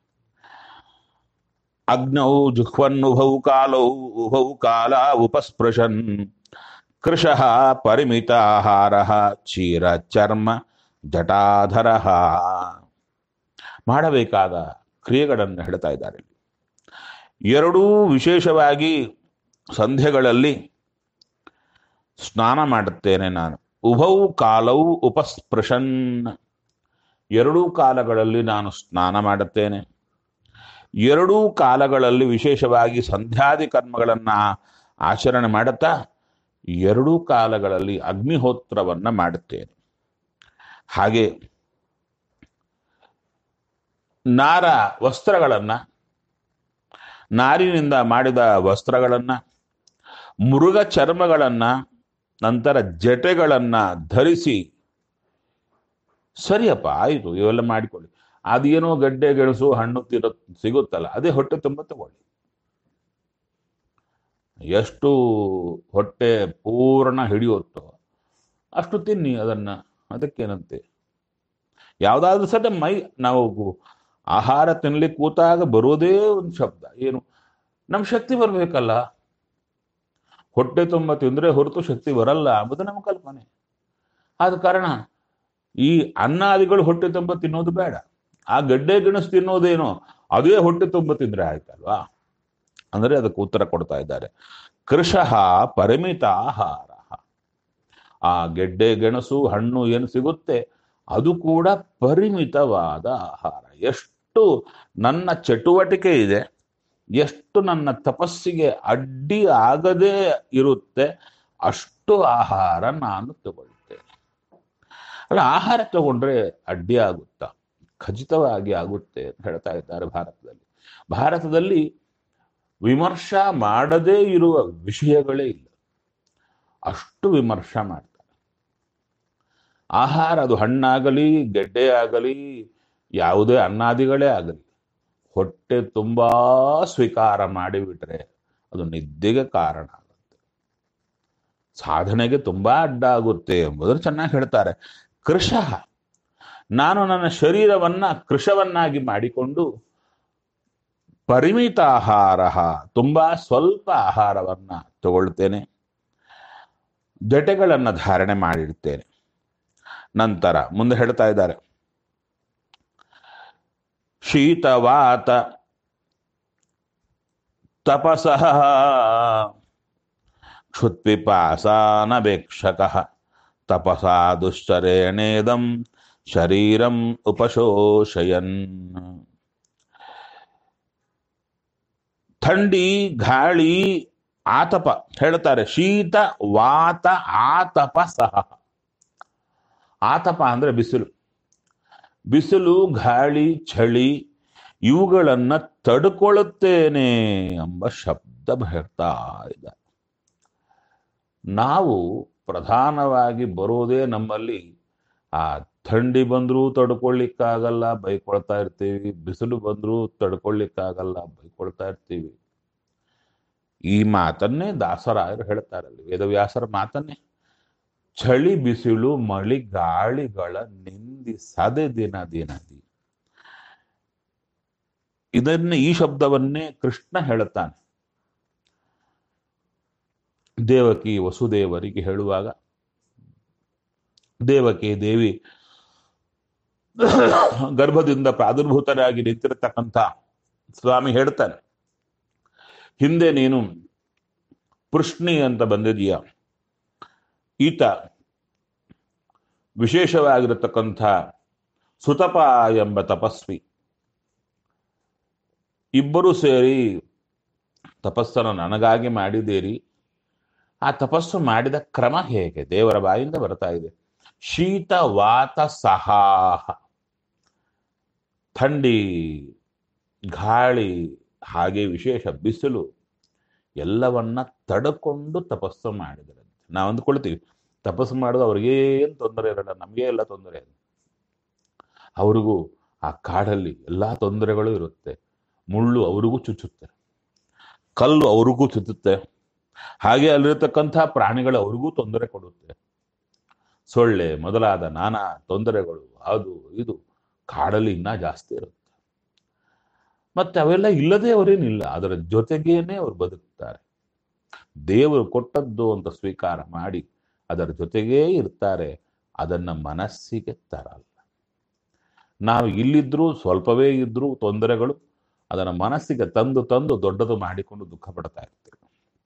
ಅಗ್ನೌ ಜುಹ್ವನ್ನುಭೌ ಕಾಲೌ ಉಭೌ ಕಾಲ ಉಪಸ್ಪೃಶನ್ ಕೃಶಃ ಪರಿಮಿತ ಆಹಾರ ಚೀರ ಚರ್ಮ ಜಟಾಧರ ಮಾಡಬೇಕಾದ ಕ್ರಿಯೆಗಳನ್ನು ಹೇಳ್ತಾ ಇದ್ದಾರೆ ಇಲ್ಲಿ. ಎರಡೂ ವಿಶೇಷವಾಗಿ ಸಂಧ್ಯೆಗಳಲ್ಲಿ ಸ್ನಾನ ಮಾಡುತ್ತೇನೆ ನಾನು ಉಭೌ ಕಾಲವು ಉಪಸ್ಪೃಶನ್ ಎರಡೂ ಕಾಲಗಳಲ್ಲಿ ನಾನು ಸ್ನಾನ ಮಾಡುತ್ತೇನೆ ಎರಡೂ ಕಾಲಗಳಲ್ಲಿ ವಿಶೇಷವಾಗಿ ಸಂಧ್ಯಾದಿ ಕರ್ಮಗಳನ್ನ ಆಚರಣೆ ಮಾಡುತ್ತಾ ಎರಡೂ ಕಾಲಗಳಲ್ಲಿ ಅಗ್ನಿಹೋತ್ರವನ್ನ ಮಾಡುತ್ತೇನೆ ಹಾಗೆ ನಾರ ವಸ್ತ್ರಗಳನ್ನ ನಾರಿನಿಂದ ಮಾಡಿದ ವಸ್ತ್ರಗಳನ್ನ ಮೃಗ ಚರ್ಮಗಳನ್ನ ನಂತರ ಜಟೆಗಳನ್ನ ಧರಿಸಿ ಸರಿಯಪ್ಪ ಆಯಿತು ಇವೆಲ್ಲ ಮಾಡಿಕೊಳ್ಳಿ ಅದೇನೋ ಗಡ್ಡೆ ಗೆಣಸು ಹಣ್ಣು ತಿರೋ ಸಿಗುತ್ತಲ್ಲ ಅದೇ ಹೊಟ್ಟೆ ತುಂಬ ತಗೊಳ್ಳಿ ಎಷ್ಟು ಹೊಟ್ಟೆ ಪೂರ್ಣ ಹಿಡಿಯುತ್ತೋ ಅಷ್ಟು ತಿನ್ನಿ ಅದನ್ನ ಅದಕ್ಕೇನಂತೆ ಯಾವುದಾದ್ರೂ ಸದ ಮೈ ನಾವು ಆಹಾರ ತಿನ್ಲಿಕ್ಕೆ ಕೂತಾಗ ಬರೋದೇ ಒಂದು ಶಬ್ದ ಏನು ನಮ್ಮ ಶಕ್ತಿ ಬರಬೇಕಲ್ಲ ಹೊಟ್ಟೆ ತುಂಬ ತಿಂದ್ರೆ ಹೊರತು ಶಕ್ತಿ ಬರಲ್ಲ ಎಂಬುದು ನಮ್ಮ ಕಲ್ಪನೆ ಆದ ಕಾರಣ ಈ ಅನ್ನಾದಿಗಳು ಹೊಟ್ಟೆ ತುಂಬ ತಿನ್ನೋದು ಬೇಡ ಆ ಗಡ್ಡೆ ಗೆಣಸು ತಿನ್ನೋದೇನೋ ಅದೇ ಹೊಟ್ಟೆ ತುಂಬ ತಿಂದ್ರೆ ಆಯ್ತಲ್ವಾ ಅಂದ್ರೆ ಅದಕ್ಕೆ ಉತ್ತರ ಕೊಡ್ತಾ ಇದ್ದಾರೆ ಕೃಶಃ ಪರಿಮಿತ ಆಹಾರ ಆ ಗೆಡ್ಡೆ ಗೆಣಸು ಹಣ್ಣು ಏನು ಸಿಗುತ್ತೆ ಅದು ಕೂಡ ಪರಿಮಿತವಾದ ಆಹಾರ ಎಷ್ಟು ನನ್ನ ಚಟುವಟಿಕೆ ಇದೆ ಎಷ್ಟು ನನ್ನ ತಪಸ್ಸಿಗೆ ಅಡ್ಡಿ ಆಗದೇ ಇರುತ್ತೆ ಅಷ್ಟು ಆಹಾರ ನಾನು ತಗೊಳ್ತೇನೆ ಅಲ್ಲ ಆಹಾರ ತಗೊಂಡ್ರೆ ಅಡ್ಡಿ ಆಗುತ್ತಾ ಖಚಿತವಾಗಿ ಆಗುತ್ತೆ ಅಂತ ಹೇಳ್ತಾ ಇದ್ದಾರೆ ಭಾರತದಲ್ಲಿ ಭಾರತದಲ್ಲಿ ವಿಮರ್ಶ ಮಾಡದೇ ಇರುವ ವಿಷಯಗಳೇ ಇಲ್ಲ ಅಷ್ಟು ವಿಮರ್ಶ ಮಾಡ್ತಾರೆ ಆಹಾರ ಅದು ಹಣ್ಣಾಗಲಿ ಗೆಡ್ಡೆ ಆಗಲಿ ಯಾವುದೇ ಅನ್ನಾದಿಗಳೇ ಆಗಲಿ ಹೊಟ್ಟೆ ತುಂಬಾ ಸ್ವೀಕಾರ ಮಾಡಿಬಿಟ್ರೆ ಅದು ನಿದ್ದೆಗೆ ಕಾರಣ ಆಗುತ್ತೆ ಸಾಧನೆಗೆ ತುಂಬಾ ಅಡ್ಡ ಆಗುತ್ತೆ ಎಂಬುದನ್ನು ಚೆನ್ನಾಗಿ ಹೇಳ್ತಾರೆ ಕೃಷ ನಾನು ನನ್ನ ಶರೀರವನ್ನ ಕೃಶವನ್ನಾಗಿ ಮಾಡಿಕೊಂಡು ಪರಿಮಿತ ಆಹಾರ ತುಂಬಾ ಸ್ವಲ್ಪ ಆಹಾರವನ್ನ ತಗೊಳ್ತೇನೆ ಜಟೆಗಳನ್ನು ಧಾರಣೆ ಮಾಡಿಡ್ತೇನೆ ನಂತರ ಮುಂದೆ ಹೇಳ್ತಾ ಇದ್ದಾರೆ ಶೀತವಾತ ತಪಸಃ ಕ್ಷುತ್ಪಿಪಾಸಾನಪೇಕ್ಷಕ ತಪಸಾ ದುಶ್ಚರೇಣೇದಂ ಶರೀರಂ ಉಪಶೋಷಯನ್ ಥಂಡಿ ಗಾಳಿ ಆತಪ ಹೇಳ್ತಾರೆ ಶೀತ ವಾತ ಆತಪ ಸಹ ಆತಪ ಅಂದ್ರೆ ಬಿಸಿಲು ಬಿಸಿಲು ಗಾಳಿ ಚಳಿ ಇವುಗಳನ್ನ ತಡ್ಕೊಳ್ಳುತ್ತೇನೆ ಎಂಬ ಶಬ್ದ ಹೇಳ್ತಾ ಇದ್ದಾರೆ ನಾವು ಪ್ರಧಾನವಾಗಿ ಬರೋದೇ ನಮ್ಮಲ್ಲಿ ಆ ಥಂಡಿ ಬಂದರೂ ತಡ್ಕೊಳ್ಳಿಕ್ಕಾಗಲ್ಲ ಬೈಕೊಳ್ತಾ ಇರ್ತೀವಿ ಬಿಸಿಲು ಬಂದರೂ ತಡ್ಕೊಳ್ಳಿಕ್ಕಾಗಲ್ಲ ಬೈಕೊಳ್ತಾ ಇರ್ತೀವಿ ಈ ಮಾತನ್ನೇ ದಾಸರಾಯರು ಹೇಳ್ತಾರಲ್ಲಿ ವೇದವ್ಯಾಸರ ಮಾತನ್ನೇ ಚಳಿ ಬಿಸಿಲು ಮಳಿ ಗಾಳಿಗಳ ನಿಂದಿಸದೆ ದಿನ ದಿನದಿ ಇದನ್ನೇ ಈ ಶಬ್ದವನ್ನೇ ಕೃಷ್ಣ ಹೇಳುತ್ತಾನೆ ದೇವಕಿ ವಸುದೇವರಿಗೆ ಹೇಳುವಾಗ ದೇವಕಿ ದೇವಿ ಗರ್ಭದಿಂದ ಪ್ರಾದುರ್ಭೂತರಾಗಿ ನಿಂತಿರತಕ್ಕಂಥ ಸ್ವಾಮಿ ಹೇಳ್ತಾನೆ ಹಿಂದೆ ನೀನು ಪೃಷ್ಣಿ ಅಂತ ಬಂದಿದೀಯ ಈತ ವಿಶೇಷವಾಗಿರತಕ್ಕಂಥ ಸುತಪ ಎಂಬ ತಪಸ್ವಿ ಇಬ್ಬರು ಸೇರಿ ತಪಸ್ಸನ್ನು ನನಗಾಗಿ ಮಾಡಿದ್ದೀರಿ ಆ ತಪಸ್ಸು ಮಾಡಿದ ಕ್ರಮ ಹೇಗೆ ದೇವರ ಬಾಯಿಂದ ಬರ್ತಾ ಇದೆ ಶೀತ ವಾತ ಸಹಾಹ ಥಂಡಿ ಗಾಳಿ ಹಾಗೆ ವಿಶೇಷ ಬಿಸಿಲು ಎಲ್ಲವನ್ನ ತಡ್ಕೊಂಡು ತಪಸ್ಸು ಮಾಡಿದ್ರಂತೆ ನಾವು ಅಂದ್ಕೊಳ್ತೀವಿ ತಪಸ್ಸು ಮಾಡೋದು ಅವ್ರಿಗೇನು ತೊಂದರೆ ಇರಲ್ಲ ನಮಗೆ ಎಲ್ಲ ತೊಂದರೆ ಅವ್ರಿಗೂ ಆ ಕಾಡಲ್ಲಿ ಎಲ್ಲ ತೊಂದರೆಗಳು ಇರುತ್ತೆ ಮುಳ್ಳು ಅವ್ರಿಗೂ ಚುಚ್ಚುತ್ತೆ ಕಲ್ಲು ಅವ್ರಿಗೂ ಚುಚ್ಚುತ್ತೆ ಹಾಗೆ ಅಲ್ಲಿರತಕ್ಕಂಥ ಪ್ರಾಣಿಗಳು ಅವ್ರಿಗೂ ತೊಂದರೆ ಕೊಡುತ್ತೆ ಸೊಳ್ಳೆ ಮೊದಲಾದ ನಾನಾ ತೊಂದರೆಗಳು ಅದು ಇದು ಕಾಡಲ್ಲಿ ಇನ್ನ ಜಾಸ್ತಿ ಇರುತ್ತೆ ಮತ್ತೆ ಅವೆಲ್ಲ ಇಲ್ಲದೆ ಅವರೇನಿಲ್ಲ ಅದರ ಜೊತೆಗೇನೆ ಅವ್ರು ಬದುಕ್ತಾರೆ ದೇವರು ಕೊಟ್ಟದ್ದು ಅಂತ ಸ್ವೀಕಾರ ಮಾಡಿ ಅದರ ಜೊತೆಗೇ ಇರ್ತಾರೆ ಅದನ್ನ ಮನಸ್ಸಿಗೆ ತರಲ್ಲ ನಾವು ಇಲ್ಲಿದ್ರೂ ಸ್ವಲ್ಪವೇ ಇದ್ರೂ ತೊಂದರೆಗಳು ಅದನ್ನ ಮನಸ್ಸಿಗೆ ತಂದು ತಂದು ದೊಡ್ಡದು ಮಾಡಿಕೊಂಡು ದುಃಖ ಪಡ್ತಾ ಇರ್ತೀವಿ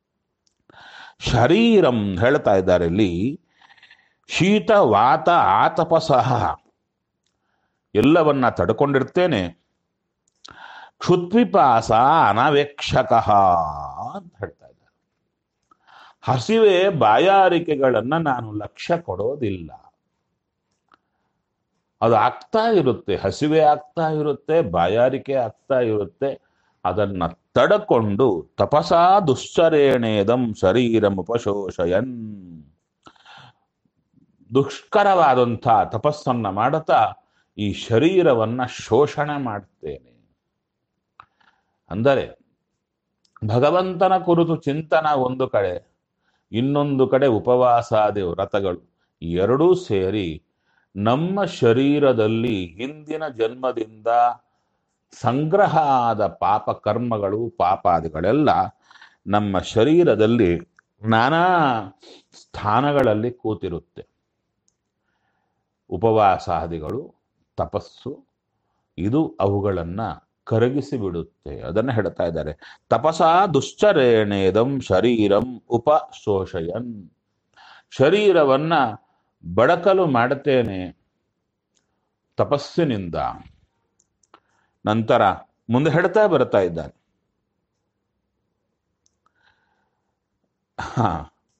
ಶರೀರಂ ಹೇಳ್ತಾ ಇದ್ದಾರೆ ಇಲ್ಲಿ ಶೀತ ವಾತ ಆತಪ ಸಹ ಎಲ್ಲವನ್ನ ತಡ್ಕೊಂಡಿರ್ತೇನೆ ಕ್ಷುತ್ಪಿಪಾಸ ಅನವೇಕ್ಷಕ ಅಂತ ಹೇಳ್ತಾ ಇದ್ದಾರೆ ಹಸಿವೆ ಬಾಯಾರಿಕೆಗಳನ್ನ ನಾನು ಲಕ್ಷ್ಯ ಕೊಡೋದಿಲ್ಲ ಅದು ಆಗ್ತಾ ಇರುತ್ತೆ ಹಸಿವೆ ಆಗ್ತಾ ಇರುತ್ತೆ ಬಾಯಾರಿಕೆ ಆಗ್ತಾ ಇರುತ್ತೆ ಅದನ್ನ ತಡಕೊಂಡು ತಪಸಾ ದುಶ್ಚರೇಣೇದಂ ಶರೀರಂ ಉಪಶೋಷಯನ್ ದುಷ್ಕರವಾದಂಥ ತಪಸ್ಸನ್ನ ಮಾಡುತ್ತಾ ಈ ಶರೀರವನ್ನ ಶೋಷಣೆ ಮಾಡ್ತೇನೆ ಅಂದರೆ ಭಗವಂತನ ಕುರಿತು ಚಿಂತನ ಒಂದು ಕಡೆ ಇನ್ನೊಂದು ಕಡೆ ಉಪವಾಸಾದಿ ವ್ರತಗಳು ಎರಡೂ ಸೇರಿ ನಮ್ಮ ಶರೀರದಲ್ಲಿ ಹಿಂದಿನ ಜನ್ಮದಿಂದ ಸಂಗ್ರಹ ಆದ ಪಾಪ ಕರ್ಮಗಳು ಪಾಪಾದಿಗಳೆಲ್ಲ ನಮ್ಮ ಶರೀರದಲ್ಲಿ ನಾನಾ ಸ್ಥಾನಗಳಲ್ಲಿ ಕೂತಿರುತ್ತೆ ಉಪವಾಸಾದಿಗಳು ತಪಸ್ಸು ಇದು ಅವುಗಳನ್ನ ಕರಗಿಸಿ ಬಿಡುತ್ತೆ ಅದನ್ನ ಹೇಳ್ತಾ ಇದ್ದಾರೆ ತಪಸಾ ದುಶ್ಚರೇಣೇದಂ ಶರೀರಂ ಉಪಶೋಷಯನ್ ಶರೀರವನ್ನ ಬಡಕಲು ಮಾಡುತ್ತೇನೆ ತಪಸ್ಸಿನಿಂದ ನಂತರ ಮುಂದೆ ಹೇಳ್ತಾ ಬರ್ತಾ ಇದ್ದಾರೆ ಹಾ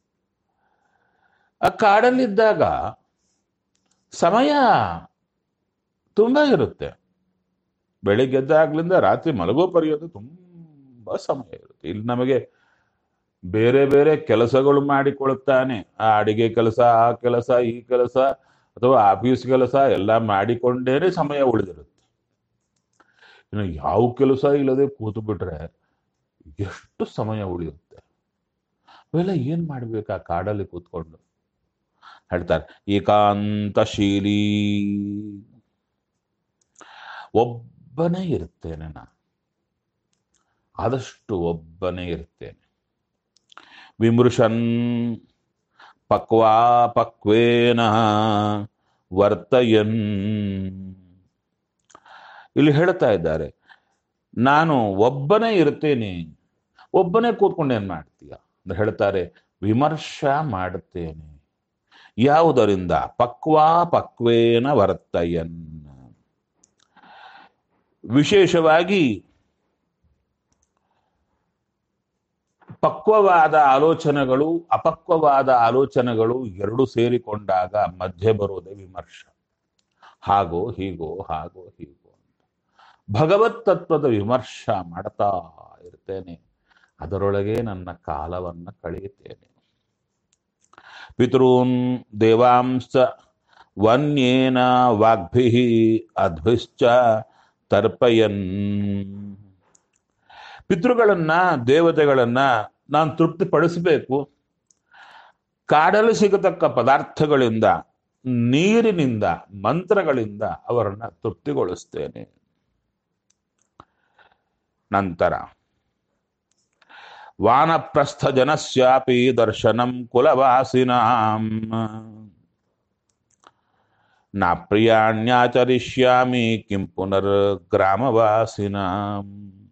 ಆ ಕಾಡಲ್ಲಿದ್ದಾಗ ಸಮಯ ತುಂಬಾ ಇರುತ್ತೆ ಬೆಳಿಗ್ಗೆದ್ದಾಗ್ಲಿಂದ ರಾತ್ರಿ ಮಲಗೋ ಪರ್ಯಂತ ತುಂಬಾ ಸಮಯ ಇರುತ್ತೆ ಇಲ್ಲಿ ನಮಗೆ ಬೇರೆ ಬೇರೆ ಕೆಲಸಗಳು ಮಾಡಿಕೊಳ್ತಾನೆ ಆ ಅಡಿಗೆ ಕೆಲಸ ಆ ಕೆಲಸ ಈ ಕೆಲಸ ಅಥವಾ ಆಫೀಸ್ ಕೆಲಸ ಎಲ್ಲ ಮಾಡಿಕೊಂಡೇನೆ ಸಮಯ ಉಳಿದಿರುತ್ತೆ ಇನ್ನು ಯಾವ ಕೆಲಸ ಇಲ್ಲದೆ ಕೂತು ಬಿಟ್ರೆ ಎಷ್ಟು ಸಮಯ ಉಳಿಯುತ್ತೆ ಅವೆಲ್ಲ ಏನ್ ಮಾಡ್ಬೇಕು ಆ ಕಾಡಲ್ಲಿ ಕೂತ್ಕೊಂಡು ಹೇಳ್ತಾರೆ ಏಕಾಂತಶೀಲಿ ಒಬ್ಬನೇ ಇರ್ತೇನೆ ನಾನು ಆದಷ್ಟು ಒಬ್ಬನೇ ಇರ್ತೇನೆ ವಿಮೃಶನ್ ಪಕ್ವಾ ಪಕ್ವೇನ ವರ್ತಯನ್ ಇಲ್ಲಿ ಹೇಳ್ತಾ ಇದ್ದಾರೆ ನಾನು ಒಬ್ಬನೇ ಇರ್ತೇನೆ ಒಬ್ಬನೇ ಕೂತ್ಕೊಂಡು ಏನ್ ಮಾಡ್ತೀಯ ಅಂತ ಹೇಳ್ತಾರೆ ವಿಮರ್ಶ ಮಾಡುತ್ತೇನೆ ಯಾವುದರಿಂದ ಪಕ್ವಾ ಪಕ್ವೇನ ವರ್ತಯನ್ ವಿಶೇಷವಾಗಿ ಪಕ್ವವಾದ ಆಲೋಚನೆಗಳು ಅಪಕ್ವವಾದ ಆಲೋಚನೆಗಳು ಎರಡು ಸೇರಿಕೊಂಡಾಗ ಮಧ್ಯೆ ಬರುವುದೇ ವಿಮರ್ಶ ಹಾಗೋ ಹೀಗೋ ಹಾಗೋ ಹೀಗೋ ಅಂತ ಭಗವತ್ ತತ್ವದ ವಿಮರ್ಶ ಮಾಡ್ತಾ ಇರ್ತೇನೆ ಅದರೊಳಗೆ ನನ್ನ ಕಾಲವನ್ನ ಕಳೆಯುತ್ತೇನೆ ಪಿತೃನ್ ದೇವಾಂಶ ವನ್ಯೇನ ವಾಗ್ಭಿ ಅದ್ಭಿಶ್ಚ ತರ್ಪಯನ್ ಪಿತೃಗಳನ್ನ ದೇವತೆಗಳನ್ನ ನಾನು ತೃಪ್ತಿಪಡಿಸಬೇಕು ಕಾಡಲು ಸಿಗತಕ್ಕ ಪದಾರ್ಥಗಳಿಂದ ನೀರಿನಿಂದ ಮಂತ್ರಗಳಿಂದ ಅವರನ್ನ ತೃಪ್ತಿಗೊಳಿಸ್ತೇನೆ ನಂತರ ವಾನಪ್ರಸ್ಥ ಜನಸ್ಯಾಪಿ ದರ್ಶನಂ ಕುಲವಾಸಿನಾಂ ನಾ ಪ್ರಿಯಾಣ್ಯಾಚರಿಷ್ಯಾಮಿ ಕಿಂ ಪುನರ್ ಗ್ರಾಮವಾಸಿನಾಂ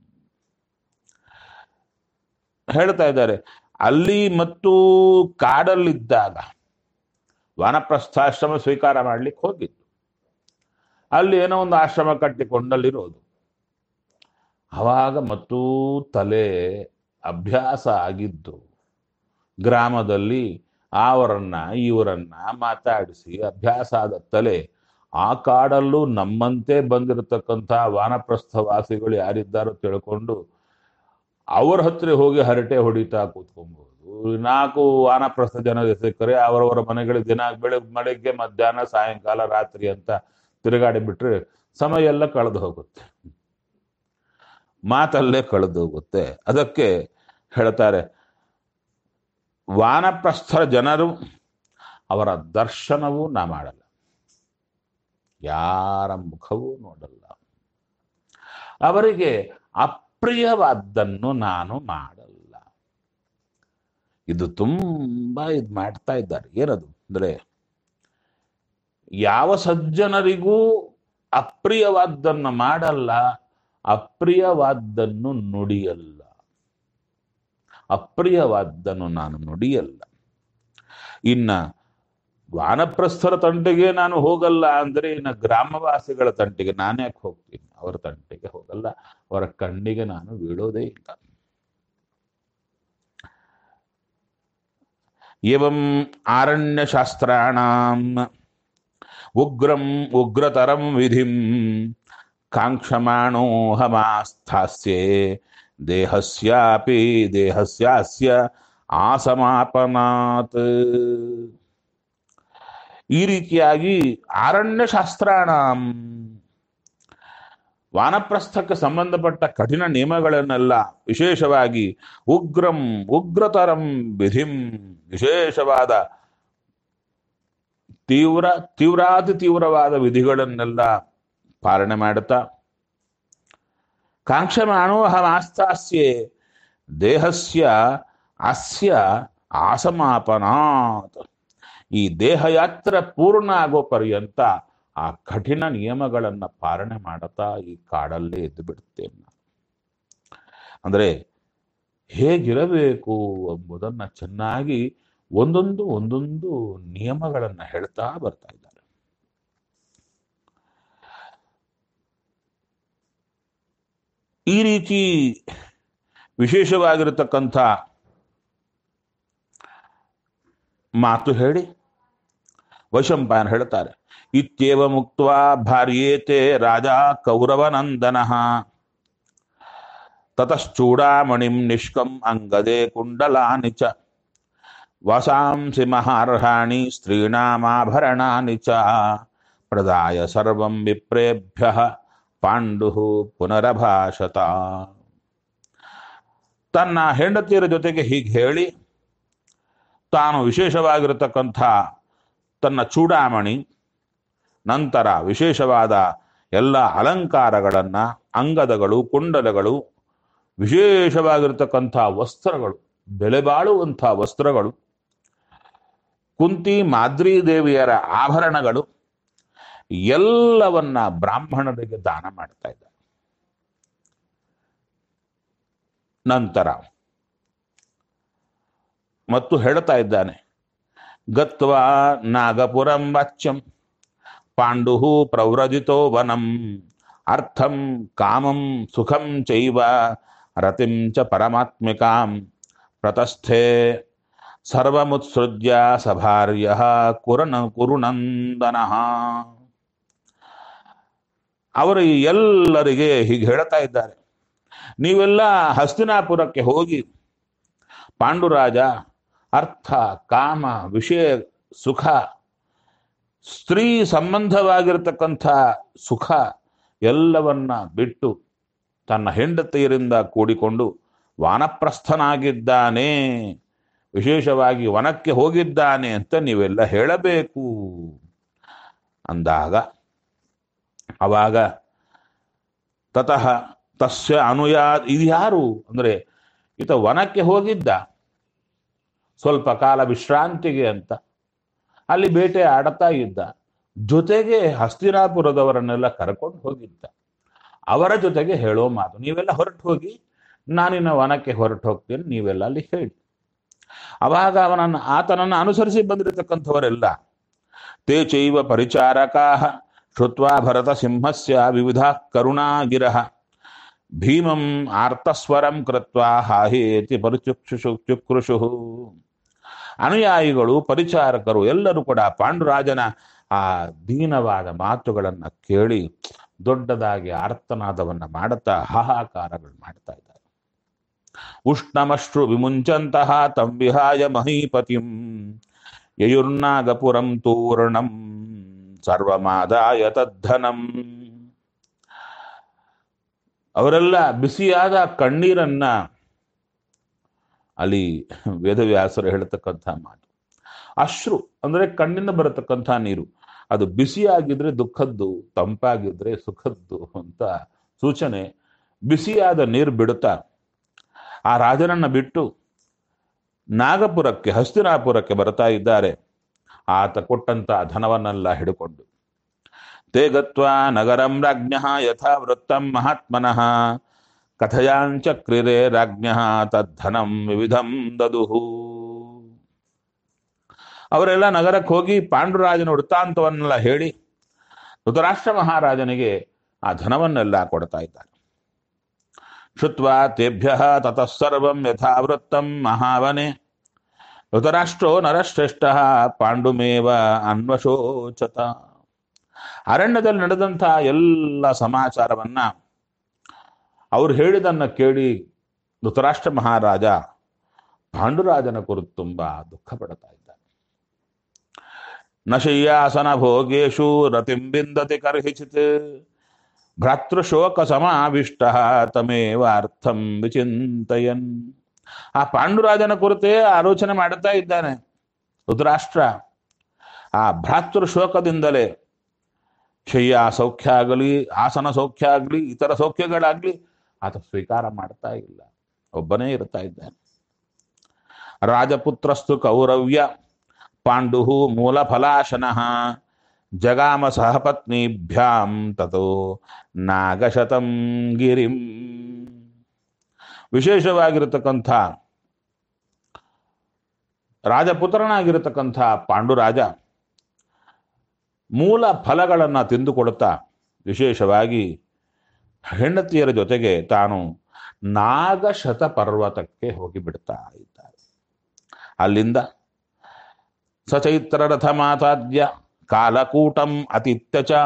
ಹೇಳ್ತಾ ಇದ್ದಾರೆ ಅಲ್ಲಿ ಮತ್ತು ಕಾಡಲ್ಲಿದ್ದಾಗ ವಾನಪ್ರಸ್ಥಾಶ್ರಮ ಸ್ವೀಕಾರ ಮಾಡ್ಲಿಕ್ಕೆ ಹೋಗಿದ್ದು ಅಲ್ಲಿ ಏನೋ ಒಂದು ಆಶ್ರಮ ಕಟ್ಟಿಕೊಂಡಲ್ಲಿರೋದು ಅವಾಗ ಮತ್ತೂ ತಲೆ ಅಭ್ಯಾಸ ಆಗಿದ್ದು ಗ್ರಾಮದಲ್ಲಿ ಅವರನ್ನ ಇವರನ್ನ ಮಾತಾಡಿಸಿ ಅಭ್ಯಾಸ ಆದ ತಲೆ ಆ ಕಾಡಲ್ಲೂ ನಮ್ಮಂತೆ ಬಂದಿರತಕ್ಕಂಥ ವಾನಪ್ರಸ್ಥವಾಸಿಗಳು ಯಾರಿದ್ದಾರೋ ತಿಳ್ಕೊಂಡು ಅವ್ರ ಹತ್ರ ಹೋಗಿ ಹರಟೆ ಹೊಡಿತಾ ಕೂತ್ಕೊಬಹುದು ನಾಲ್ಕು ವಾನಪ್ರಸ್ಥ ಜನ ಸಿಕ್ಕರೆ ಅವರವರ ಮನೆಗಳಿಗೆ ದಿನ ಬೆಳಗ್ಗೆ ಬೆಳಗ್ಗೆ ಮಧ್ಯಾಹ್ನ ಸಾಯಂಕಾಲ ರಾತ್ರಿ ಅಂತ ತಿರುಗಾಡಿ ಬಿಟ್ರೆ ಸಮಯ ಎಲ್ಲ ಕಳೆದು ಹೋಗುತ್ತೆ ಮಾತಲ್ಲೇ ಕಳೆದು ಹೋಗುತ್ತೆ ಅದಕ್ಕೆ ಹೇಳ್ತಾರೆ ವಾನಪ್ರಸ್ಥರ ಜನರು ಅವರ ದರ್ಶನವೂ ನಾ ಮಾಡಲ್ಲ ಯಾರ ಮುಖವೂ ನೋಡಲ್ಲ ಅವರಿಗೆ ಅಪ್ರಿಯವಾದ್ದನ್ನು ನಾನು ಮಾಡಲ್ಲ ಇದು ತುಂಬಾ ಇದು ಮಾಡ್ತಾ ಇದ್ದಾರೆ ಏನದು ಅಂದ್ರೆ ಯಾವ ಸಜ್ಜನರಿಗೂ ಅಪ್ರಿಯವಾದ್ದನ್ನು ಮಾಡಲ್ಲ ಅಪ್ರಿಯವಾದ್ದನ್ನು ನುಡಿಯಲ್ಲ ಅಪ್ರಿಯವಾದ್ದನ್ನು ನಾನು ನುಡಿಯಲ್ಲ ಇನ್ನ ವಾನಪ್ರಸ್ಥರ ತಂಟೆಗೆ ನಾನು ಹೋಗಲ್ಲ ಅಂದ್ರೆ ಇನ್ನು ಗ್ರಾಮವಾಸಿಗಳ ತಂಟೆಗೆ ನಾನು ಯಾಕೆ ಹೋಗ್ತೀನಿ ಅವರ ತಂಟೆಗೆ ಹೋಗಲ್ಲ ಅವರ ಕಣ್ಣಿಗೆ ನಾನು ಬೀಳೋದೇ ಇಲ್ಲ ಏವಂ ಆರಣ್ಯಶಾಸ್ತ್ರಾಣಾಂ ಉಗ್ರಂ ಉಗ್ರತರಂ ವಿಧಿಂ ಕಾಂಕ್ಷಮಾಣೋಹಮಾಸ್ಥಾಸ್ಯೆ ದೇಹಸ್ಯಾಪಿ ದೇಹಸ್ಯಾಸ್ಯ ಆಸಮಾಪನಾತ್ ಈ ರೀತಿಯಾಗಿ ಆರಣ್ಯಶಾಸ್ತ್ರಾಣ ವಾನಪ್ರಸ್ಥಕ್ಕೆ ಸಂಬಂಧಪಟ್ಟ ಕಠಿಣ ನಿಯಮಗಳನ್ನೆಲ್ಲ ವಿಶೇಷವಾಗಿ ಉಗ್ರಂ ಉಗ್ರತರಂ ವಿಧಿಂ ವಿಶೇಷವಾದ ತೀವ್ರ ತೀವ್ರಾತಿ ತೀವ್ರವಾದ ವಿಧಿಗಳನ್ನೆಲ್ಲ ಪಾಲನೆ ಮಾಡುತ್ತಾ ಕಾಂಕ್ಷಮಾಣೋಹಮಾಸ್ತಾಸ್ಯೆ ದೇಹಸ್ಯ ಅಸ್ಯ ಆಸಮಾಪನಾತ್ ಈ ದೇಹಯಾತ್ರ ಪೂರ್ಣ ಆಗೋ ಪರ್ಯಂತ ಆ ಕಠಿಣ ನಿಯಮಗಳನ್ನ ಪಾಲನೆ ಮಾಡುತ್ತಾ ಈ ಕಾಡಲ್ಲೇ ಎದ್ದು ಬಿಡುತ್ತೇನೆ ನಾನು ಅಂದ್ರೆ ಹೇಗಿರಬೇಕು ಎಂಬುದನ್ನ ಚೆನ್ನಾಗಿ ಒಂದೊಂದು ಒಂದೊಂದು ನಿಯಮಗಳನ್ನ ಹೇಳ್ತಾ ಬರ್ತಾ ಇದ್ದಾರೆ ಈ ರೀತಿ ವಿಶೇಷವಾಗಿರತಕ್ಕಂಥ ಮಾತು ಹೇಳಿ ವೈಶಂಪಾಯನ ಹೇಳ್ತಾರೆ ಇತ್ಯೇವ ಮುಕ್ತ ಭಾರ್ಯೇತೆ ರಾಜ ಕೌರವನಂದನ ತತಶ್ಚೂಡಾಮಣಿಂ ನಿಷ್ಕಂ ಅಂಗದೆ ಕುಂಡಲಾನಿ ಚ ವಸಾಂಸಿ ಮಹಾರ್ಹಾಣಿ ಸ್ತ್ರೀಣಾಮಾಭರಣಾನಿ ಚ ಪ್ರದಾಯ ಸರ್ವಂ ವಿಪ್ರೇಭ್ಯ ಪಾಂಡು ಪುನರಭಾಷತ ತನ್ನ ಹೆಂಡತಿಯರ ಜೊತೆಗೆ ಹೀಗೆ ಹೇಳಿ ತಾನು ವಿಶೇಷವಾಗಿರತಕ್ಕಂಥ ತನ್ನ ಚೂಡಾಮಣಿ ನಂತರ ವಿಶೇಷವಾದ ಎಲ್ಲ ಅಲಂಕಾರಗಳನ್ನು ಅಂಗದಗಳು ಕುಂಡಲಗಳು ವಿಶೇಷವಾಗಿರತಕ್ಕಂಥ ವಸ್ತ್ರಗಳು ಬೆಲೆ ಬಾಳುವಂಥ ವಸ್ತ್ರಗಳು ಕುಂತಿ ಮಾದ್ರಿ ದೇವಿಯರ ಆಭರಣಗಳು ಎಲ್ಲವನ್ನ ಬ್ರಾಹ್ಮಣರಿಗೆ ದಾನ ಮಾಡ್ತಾ ಇದ್ದಾರೆ ನಂತರ ಮತ್ತು ಹೇಳ್ತಾ ಇದ್ದಾನೆ ಗತ್ವಾ ನಾಗಪುರಂ ವಾಚ್ಯಂ ಪಾಂಡು ಪ್ರವ್ರಜಿತೋ ವನಂ ಅರ್ಥಂ ಕಾಮಂ ಸುಖಂ ಚೈವ ರತಿಂ ಚ ಪರಮಾತ್ಮಿಕಾಂ ಪ್ರತಸ್ಥೆ ಸರ್ವಮುತ್ಸೃಜ್ಯ ಸಭಾರ್ಯ ಕುರನ ಕುರುನಂದನ ಅವರು ಎಲ್ಲರಿಗೆ ಹೀಗೆ ಹೇಳ್ತಾ ಇದ್ದಾರೆ ನೀವೆಲ್ಲ ಹಸ್ತಿನಾಪುರಕ್ಕೆ ಹೋಗಿ ಪಾಂಡುರಾಜ ಅರ್ಥ ಕಾಮ ವಿಷಯ ಸುಖ ಸ್ತ್ರೀ ಸಂಬಂಧವಾಗಿರತಕ್ಕಂಥ ಸುಖ ಎಲ್ಲವನ್ನ ಬಿಟ್ಟು ತನ್ನ ಹೆಂಡತಿಯರಿಂದ ಕೂಡಿಕೊಂಡು ವಾನಪ್ರಸ್ಥನಾಗಿದ್ದಾನೆ ವಿಶೇಷವಾಗಿ ವನಕ್ಕೆ ಹೋಗಿದ್ದಾನೆ ಅಂತ ನೀವೆಲ್ಲ ಹೇಳಬೇಕು ಅಂದಾಗ ಅವಾಗ ತತಃ ತಸ್ಯ ಅನುಯಾ ಇದು ಯಾರು ಅಂದ್ರೆ ಈತ ವನಕ್ಕೆ ಹೋಗಿದ್ದ ಸ್ವಲ್ಪ ಕಾಲ ವಿಶ್ರಾಂತಿಗೆ ಅಂತ ಅಲ್ಲಿ ಬೇಟೆ ಆಡ್ತಾ ಇದ್ದ ಜೊತೆಗೆ ಹಸ್ತಿನಾಪುರದವರನ್ನೆಲ್ಲ ಕರ್ಕೊಂಡು ಹೋಗಿದ್ದ ಅವರ ಜೊತೆಗೆ ಹೇಳೋ ಮಾತು ನೀವೆಲ್ಲ ಹೊರಟು ಹೋಗಿ ನಾನಿನ್ನ ವನಕ್ಕೆ ಹೊರಟು ಹೋಗ್ತೀನಿ ನೀವೆಲ್ಲ ಅಲ್ಲಿ ಹೇಳಿ ಅವಾಗ ಅವನನ್ನು ಆತನನ್ನು ಅನುಸರಿಸಿ ಬಂದಿರತಕ್ಕಂಥವರೆಲ್ಲ ತೇ ಚೈವ ಪರಿಚಾರಕಾ ಶ್ರುತ್ವಾ ಭರತ ಸಿಂಹಸ್ಯ ವಿವಿಧ ಕರುಣಾಗಿರಹ ಭೀಮಂ ಆರ್ತಸ್ವರಂ ಕೃತ್ವಾ ಹಾಹೇತಿ ಪರಿಚುಕ್ಷುಷು ಚುಕ್ರುಷು ಅನುಯಾಯಿಗಳು ಪರಿಚಾರಕರು ಎಲ್ಲರೂ ಕೂಡ ಪಾಂಡುರಾಜನ ಆ ದೀನವಾದ ಮಾತುಗಳನ್ನು ಕೇಳಿ ದೊಡ್ಡದಾಗಿ ಆರ್ತನಾದವನ್ನ ಮಾಡುತ್ತಾ ಹಾಹಾಕಾರಗಳು ಮಾಡ್ತಾ ಇದ್ದಾರೆ ಉಷ್ಣಮಶ್ರು ವಿಮುಂಚಂತಹ ತಂ ವಿಹಾಯ ಮಹೀಪತಿಂ ಯಯುರ್ನಾಗಪುರಂ ತೂರ್ಣಂ ಸರ್ವಮಾದಾಯ ತದ್ಧನಂ ಅವರೆಲ್ಲ ಬಿಸಿಯಾದ ಕಣ್ಣೀರನ್ನ ಅಲ್ಲಿ ವೇದವ್ಯಾಸರು ಹೇಳ್ತಕ್ಕಂಥ ಮಾತು ಅಶ್ರು ಅಂದ್ರೆ ಕಣ್ಣಿಂದ ಬರತಕ್ಕಂಥ ನೀರು ಅದು ಬಿಸಿಯಾಗಿದ್ರೆ ದುಃಖದ್ದು ತಂಪಾಗಿದ್ರೆ ಸುಖದ್ದು ಅಂತ ಸೂಚನೆ ಬಿಸಿಯಾದ ನೀರು ಬಿಡುತ್ತಾ ಆ ರಾಜನನ್ನ ಬಿಟ್ಟು ನಾಗಪುರಕ್ಕೆ ಹಸ್ತಿನಾಪುರಕ್ಕೆ ಬರ್ತಾ ಇದ್ದಾರೆ ಆತ ಕೊಟ್ಟಂತ ಧನವನ್ನೆಲ್ಲ ಹಿಡ್ಕೊಂಡು ತೇ ಗತ್ವಾ ನಗರಂ ರಾಜ್ಞ ಯಥಾ ವೃತ್ತಂ ಮಹಾತ್ಮನಃ ಕಥಯಾಂಚಕ್ರಿರೆ ರಾಜ್ಞ ತದ್ಧನಂ ವಿವಿಧಂ ದದುಹು ಅವರೆಲ್ಲ ನಗರಕ್ಕೆ ಹೋಗಿ ಪಾಂಡುರಾಜನ ವೃತ್ತಾಂತವನ್ನೆಲ್ಲ ಹೇಳಿ ಧೃತರಾಷ್ಟ್ರ ಮಹಾರಾಜನಿಗೆ ಆ ಧನವನ್ನೆಲ್ಲ ಕೊಡ್ತಾ ಇದ್ದಾರೆ ಶುತ್ವಾ ತೇಭ್ಯ ತತಃಸರ್ವಂ ಯಥಾವೃತ್ತಂ ಮಹಾವನೆ ಧೃತರಾಷ್ಟ್ರೋ ನರಶ್ರೇಷ್ಠ ಪಾಂಡುಮೇವ ಅನ್ವಶೋಚತ ಅರಣ್ಯದಲ್ಲಿ ನಡೆದಂಥ ಎಲ್ಲ ಸಮಾಚಾರವನ್ನ ಅವ್ರು ಹೇಳಿದನ್ನ ಕೇಳಿ ಧೃತರಾಷ್ಟ್ರ ಮಹಾರಾಜ ಪಾಂಡುರಾಜನ ಕುರಿತು ತುಂಬಾ ದುಃಖ ಪಡ್ತಾ ಇದ್ದಾನೆ ನಶಯ್ಯಾಸನ ಭೋಗೇಶು ರತಿಂ ಬಿಂದತಿ ಕರ್ಹಿಚಿತ್ ಭ್ರಾತೃಶೋಕ ಸಮಾವಿಷ್ಟ ತಮೇವ ಅರ್ಥಂ ವಿಚಿಂತಯನ್ ಆ ಪಾಂಡುರಾಜನ ಕುರಿತೇ ಆಲೋಚನೆ ಮಾಡುತ್ತಾ ಇದ್ದಾನೆ ಧೃತರಾಷ್ಟ್ರ ಆ ಭ್ರಾತೃ ಶೋಕದಿಂದಲೇ ಶಯ್ಯ ಸೌಖ್ಯ ಆಗಲಿ ಆಸನ ಸೌಖ್ಯ ಆಗಲಿ ಇತರ ಸೌಖ್ಯಗಳಾಗ್ಲಿ ಆತ ಸ್ವೀಕಾರ ಮಾಡ್ತಾ ಇಲ್ಲ ಒಬ್ಬನೇ ಇರ್ತಾ ಇದ್ದಾನೆ ರಾಜಪುತ್ರಸ್ತು ಕೌರವ್ಯ ಪಾಂಡು ಮೂಲ ಫಲಾಶನಃ ಜಗಾಮ ಸಹಪತ್ನಿಭ್ಯಾಂ ತಥೋ ನಾಗಶತಂ ಗಿರಿಂ ವಿಶೇಷವಾಗಿರತಕ್ಕಂಥ ರಾಜಪುತ್ರನಾಗಿರತಕ್ಕಂಥ ಪಾಂಡುರಾಜ ಮೂಲ ಫಲಗಳನ್ನು ತಿಂದುಕೊಡುತ್ತಾ ವಿಶೇಷವಾಗಿ ಹೆಂಡತಿಯರ ಜೊತೆಗೆ ತಾನು ನಾಗಶತ ಪರ್ವತಕ್ಕೆ ಹೋಗಿ ಬಿಡ್ತಾ ಇದ್ದಾರೆ ಅಲ್ಲಿಂದ ಸಚೈತ್ರ ರಥ ಮಾತಾದ್ಯ ಕಾಲಕೂಟಂ ಅತಿತ್ಯ ಚ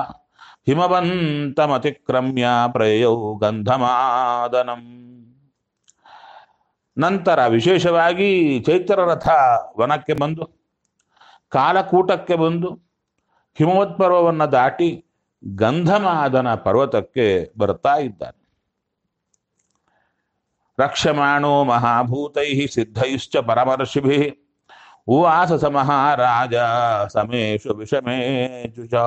ಹಿಮವಂತಮತಿಕ್ರಮ್ಯ ಪ್ರಯೌ ಗಂಧಮಾದನಂ ನಂತರ ವಿಶೇಷವಾಗಿ ಚೈತ್ರ ರಥ ವನಕ್ಕೆ ಬಂದು ಕಾಲಕೂಟಕ್ಕೆ ಬಂದು ಹಿಮವತ್ ಪರ್ವವನ್ನು ದಾಟಿ ಗಂಧಮಾದನ ಪರ್ವತಕ್ಕೆ ಬರ್ತಾ ಇದ್ದಾನೆ ರಕ್ಷಮಾಣೋ ಮಹಾಭೂತೈ ಸಿದ್ಧೈಶ್ಚ ಪರಮರ್ಷಿಭಿ ಉವಾಸ ಸ ಮಹಾರಾಜ ಸಮೇಶು ವಿಷಮೇಶು ಚ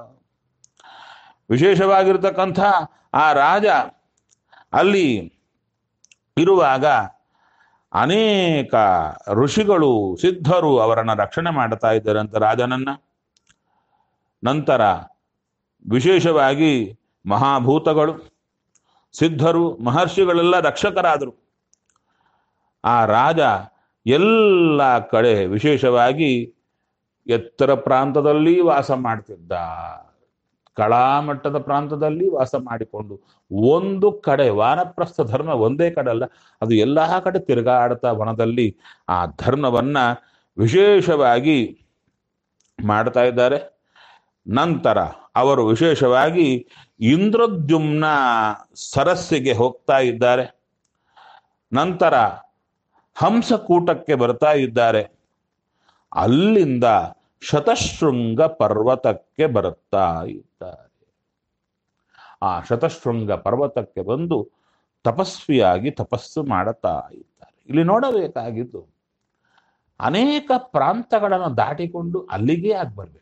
ವಿಶೇಷವಾಗಿರ್ತಕ್ಕಂಥ ಆ ರಾಜ ಅಲ್ಲಿ ಇರುವಾಗ ಅನೇಕ ಋಷಿಗಳು ಸಿದ್ಧರು ಅವರನ್ನ ರಕ್ಷಣೆ ಮಾಡ್ತಾ ಇದ್ದಾರಂತ ರಾಜನನ್ನ ನಂತರ ವಿಶೇಷವಾಗಿ ಮಹಾಭೂತಗಳು ಸಿದ್ಧರು ಮಹರ್ಷಿಗಳೆಲ್ಲ ರಕ್ಷಕರಾದರು ಆ ರಾಜ ಎಲ್ಲ ಕಡೆ ವಿಶೇಷವಾಗಿ ಎತ್ತರ ಪ್ರಾಂತದಲ್ಲಿ ವಾಸ ಮಾಡ್ತಿದ್ದ ಕಳಾಮಟ್ಟದ ಪ್ರಾಂತದಲ್ಲಿ ವಾಸ ಮಾಡಿಕೊಂಡು ಒಂದು ಕಡೆ ವಾನಪ್ರಸ್ಥ ಧರ್ಮ ಒಂದೇ ಕಡೆ ಅಲ್ಲ ಅದು ಎಲ್ಲ ಕಡೆ ತಿರುಗಾಡ್ತಾ ವನದಲ್ಲಿ ಆ ಧರ್ಮವನ್ನ ವಿಶೇಷವಾಗಿ ಮಾಡ್ತಾ ಇದ್ದಾರೆ ನಂತರ ಅವರು ವಿಶೇಷವಾಗಿ ಇಂದ್ರದ್ಯುಮ್ನ ಸರಸ್ಸಿಗೆ ಹೋಗ್ತಾ ಇದ್ದಾರೆ ನಂತರ ಹಂಸಕೂಟಕ್ಕೆ ಬರ್ತಾ ಇದ್ದಾರೆ ಅಲ್ಲಿಂದ ಶತಶೃಂಗ ಪರ್ವತಕ್ಕೆ ಬರುತ್ತಾ ಇದ್ದಾರೆ ಆ ಶತಶೃಂಗ ಪರ್ವತಕ್ಕೆ ಬಂದು ತಪಸ್ವಿಯಾಗಿ ತಪಸ್ಸು ಮಾಡುತ್ತಾ ಇದ್ದಾರೆ ಇಲ್ಲಿ ನೋಡಬೇಕಾಗಿದ್ದು ಅನೇಕ ಪ್ರಾಂತಗಳನ್ನು ದಾಟಿಕೊಂಡು ಅಲ್ಲಿಗೆ ಆಗಿ ಬರ್ಬೇಕು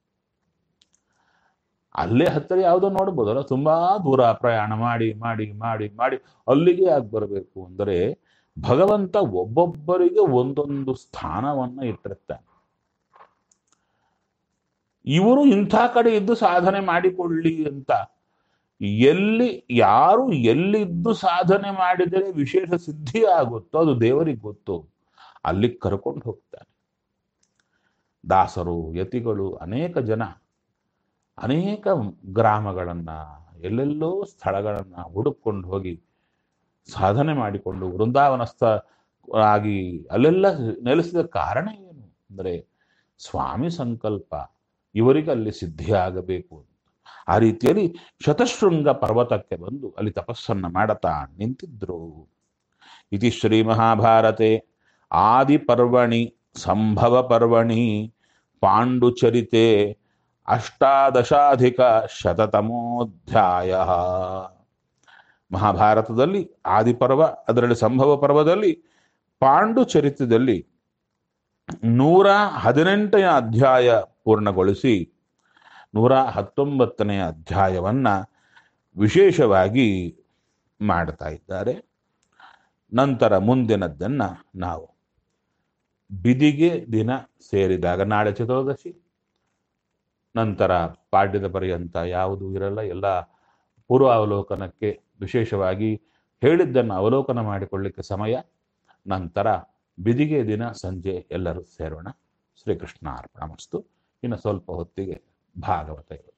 ಅಲ್ಲೇ ಹತ್ತಿರ ಯಾವುದೋ ನೋಡ್ಬೋದಲ್ಲ ತುಂಬಾ ದೂರ ಪ್ರಯಾಣ ಮಾಡಿ ಮಾಡಿ ಮಾಡಿ ಮಾಡಿ ಅಲ್ಲಿಗೆ ಆಗಿ ಬರಬೇಕು ಅಂದರೆ ಭಗವಂತ ಒಬ್ಬೊಬ್ಬರಿಗೆ ಒಂದೊಂದು ಸ್ಥಾನವನ್ನ ಇಟ್ಟಿರ್ತಾನೆ ಇವರು ಇಂಥ ಕಡೆ ಇದ್ದು ಸಾಧನೆ ಮಾಡಿಕೊಳ್ಳಿ ಅಂತ ಎಲ್ಲಿ ಯಾರು ಎಲ್ಲಿದ್ದು ಸಾಧನೆ ಮಾಡಿದರೆ ವಿಶೇಷ ಸಿದ್ಧಿ ಆಗುತ್ತೋ ಅದು ದೇವರಿಗೆ ಗೊತ್ತು ಅಲ್ಲಿ ಕರ್ಕೊಂಡು ಹೋಗ್ತಾನೆ ದಾಸರು ಯತಿಗಳು ಅನೇಕ ಜನ ಅನೇಕ ಗ್ರಾಮಗಳನ್ನ ಎಲ್ಲೆಲ್ಲೋ ಸ್ಥಳಗಳನ್ನ ಹುಡುಕೊಂಡು ಹೋಗಿ ಸಾಧನೆ ಮಾಡಿಕೊಂಡು ವೃಂದಾವನಸ್ಥ ಆಗಿ ಅಲ್ಲೆಲ್ಲ ನೆಲೆಸಿದ ಕಾರಣ ಏನು ಅಂದರೆ ಸ್ವಾಮಿ ಸಂಕಲ್ಪ ಇವರಿಗೆ ಅಲ್ಲಿ ಸಿದ್ಧಿ ಆಗಬೇಕು ಅಂತ ಆ ರೀತಿಯಲ್ಲಿ ಶತಶೃಂಗ ಪರ್ವತಕ್ಕೆ ಬಂದು ಅಲ್ಲಿ ತಪಸ್ಸನ್ನ ಮಾಡತಾ ನಿಂತಿದ್ರು ಇತಿ ಶ್ರೀ ಮಹಾಭಾರತೆ ಆದಿ ಪರ್ವಣಿ ಸಂಭವ ಪರ್ವಣಿ ಪಾಂಡುಚರಿತೆ ಅಷ್ಟಾದಶಾಧಿಕ ಶತತಮೋಧ್ಯಾಯ ಮಹಾಭಾರತದಲ್ಲಿ ಆದಿಪರ್ವ ಅದರಲ್ಲಿ ಸಂಭವ ಪರ್ವದಲ್ಲಿ ಪಾಂಡುಚರಿತದಲ್ಲಿ ನೂರ ಹದಿನೆಂಟನೇ ಅಧ್ಯಾಯ ಪೂರ್ಣಗೊಳಿಸಿ ನೂರ ಹತ್ತೊಂಬತ್ತನೇ ಅಧ್ಯಾಯವನ್ನ ವಿಶೇಷವಾಗಿ ಮಾಡ್ತಾ ಇದ್ದಾರೆ ನಂತರ ಮುಂದಿನದ್ದನ್ನ ನಾವು ಬಿದಿಗೆ ದಿನ ಸೇರಿದಾಗ ನಾಳೆ ಚತುರ್ದಶಿ ನಂತರ ಪಾಡ್ಯದ ಪರ್ಯಂತ ಯಾವುದು ಇರಲ್ಲ ಎಲ್ಲ ಪೂರ್ವ ಅವಲೋಕನಕ್ಕೆ ವಿಶೇಷವಾಗಿ ಹೇಳಿದ್ದನ್ನು ಅವಲೋಕನ ಮಾಡಿಕೊಳ್ಳಿಕ್ಕೆ ಸಮಯ ನಂತರ ಬಿದಿಗೆ ದಿನ ಸಂಜೆ ಎಲ್ಲರೂ ಸೇರೋಣ ಶ್ರೀಕೃಷ್ಣ ಅರ್ಪಣ ಮಸ್ತು ಇನ್ನು ಸ್ವಲ್ಪ ಹೊತ್ತಿಗೆ ಭಾಗವತ ಇರುತ್ತೆ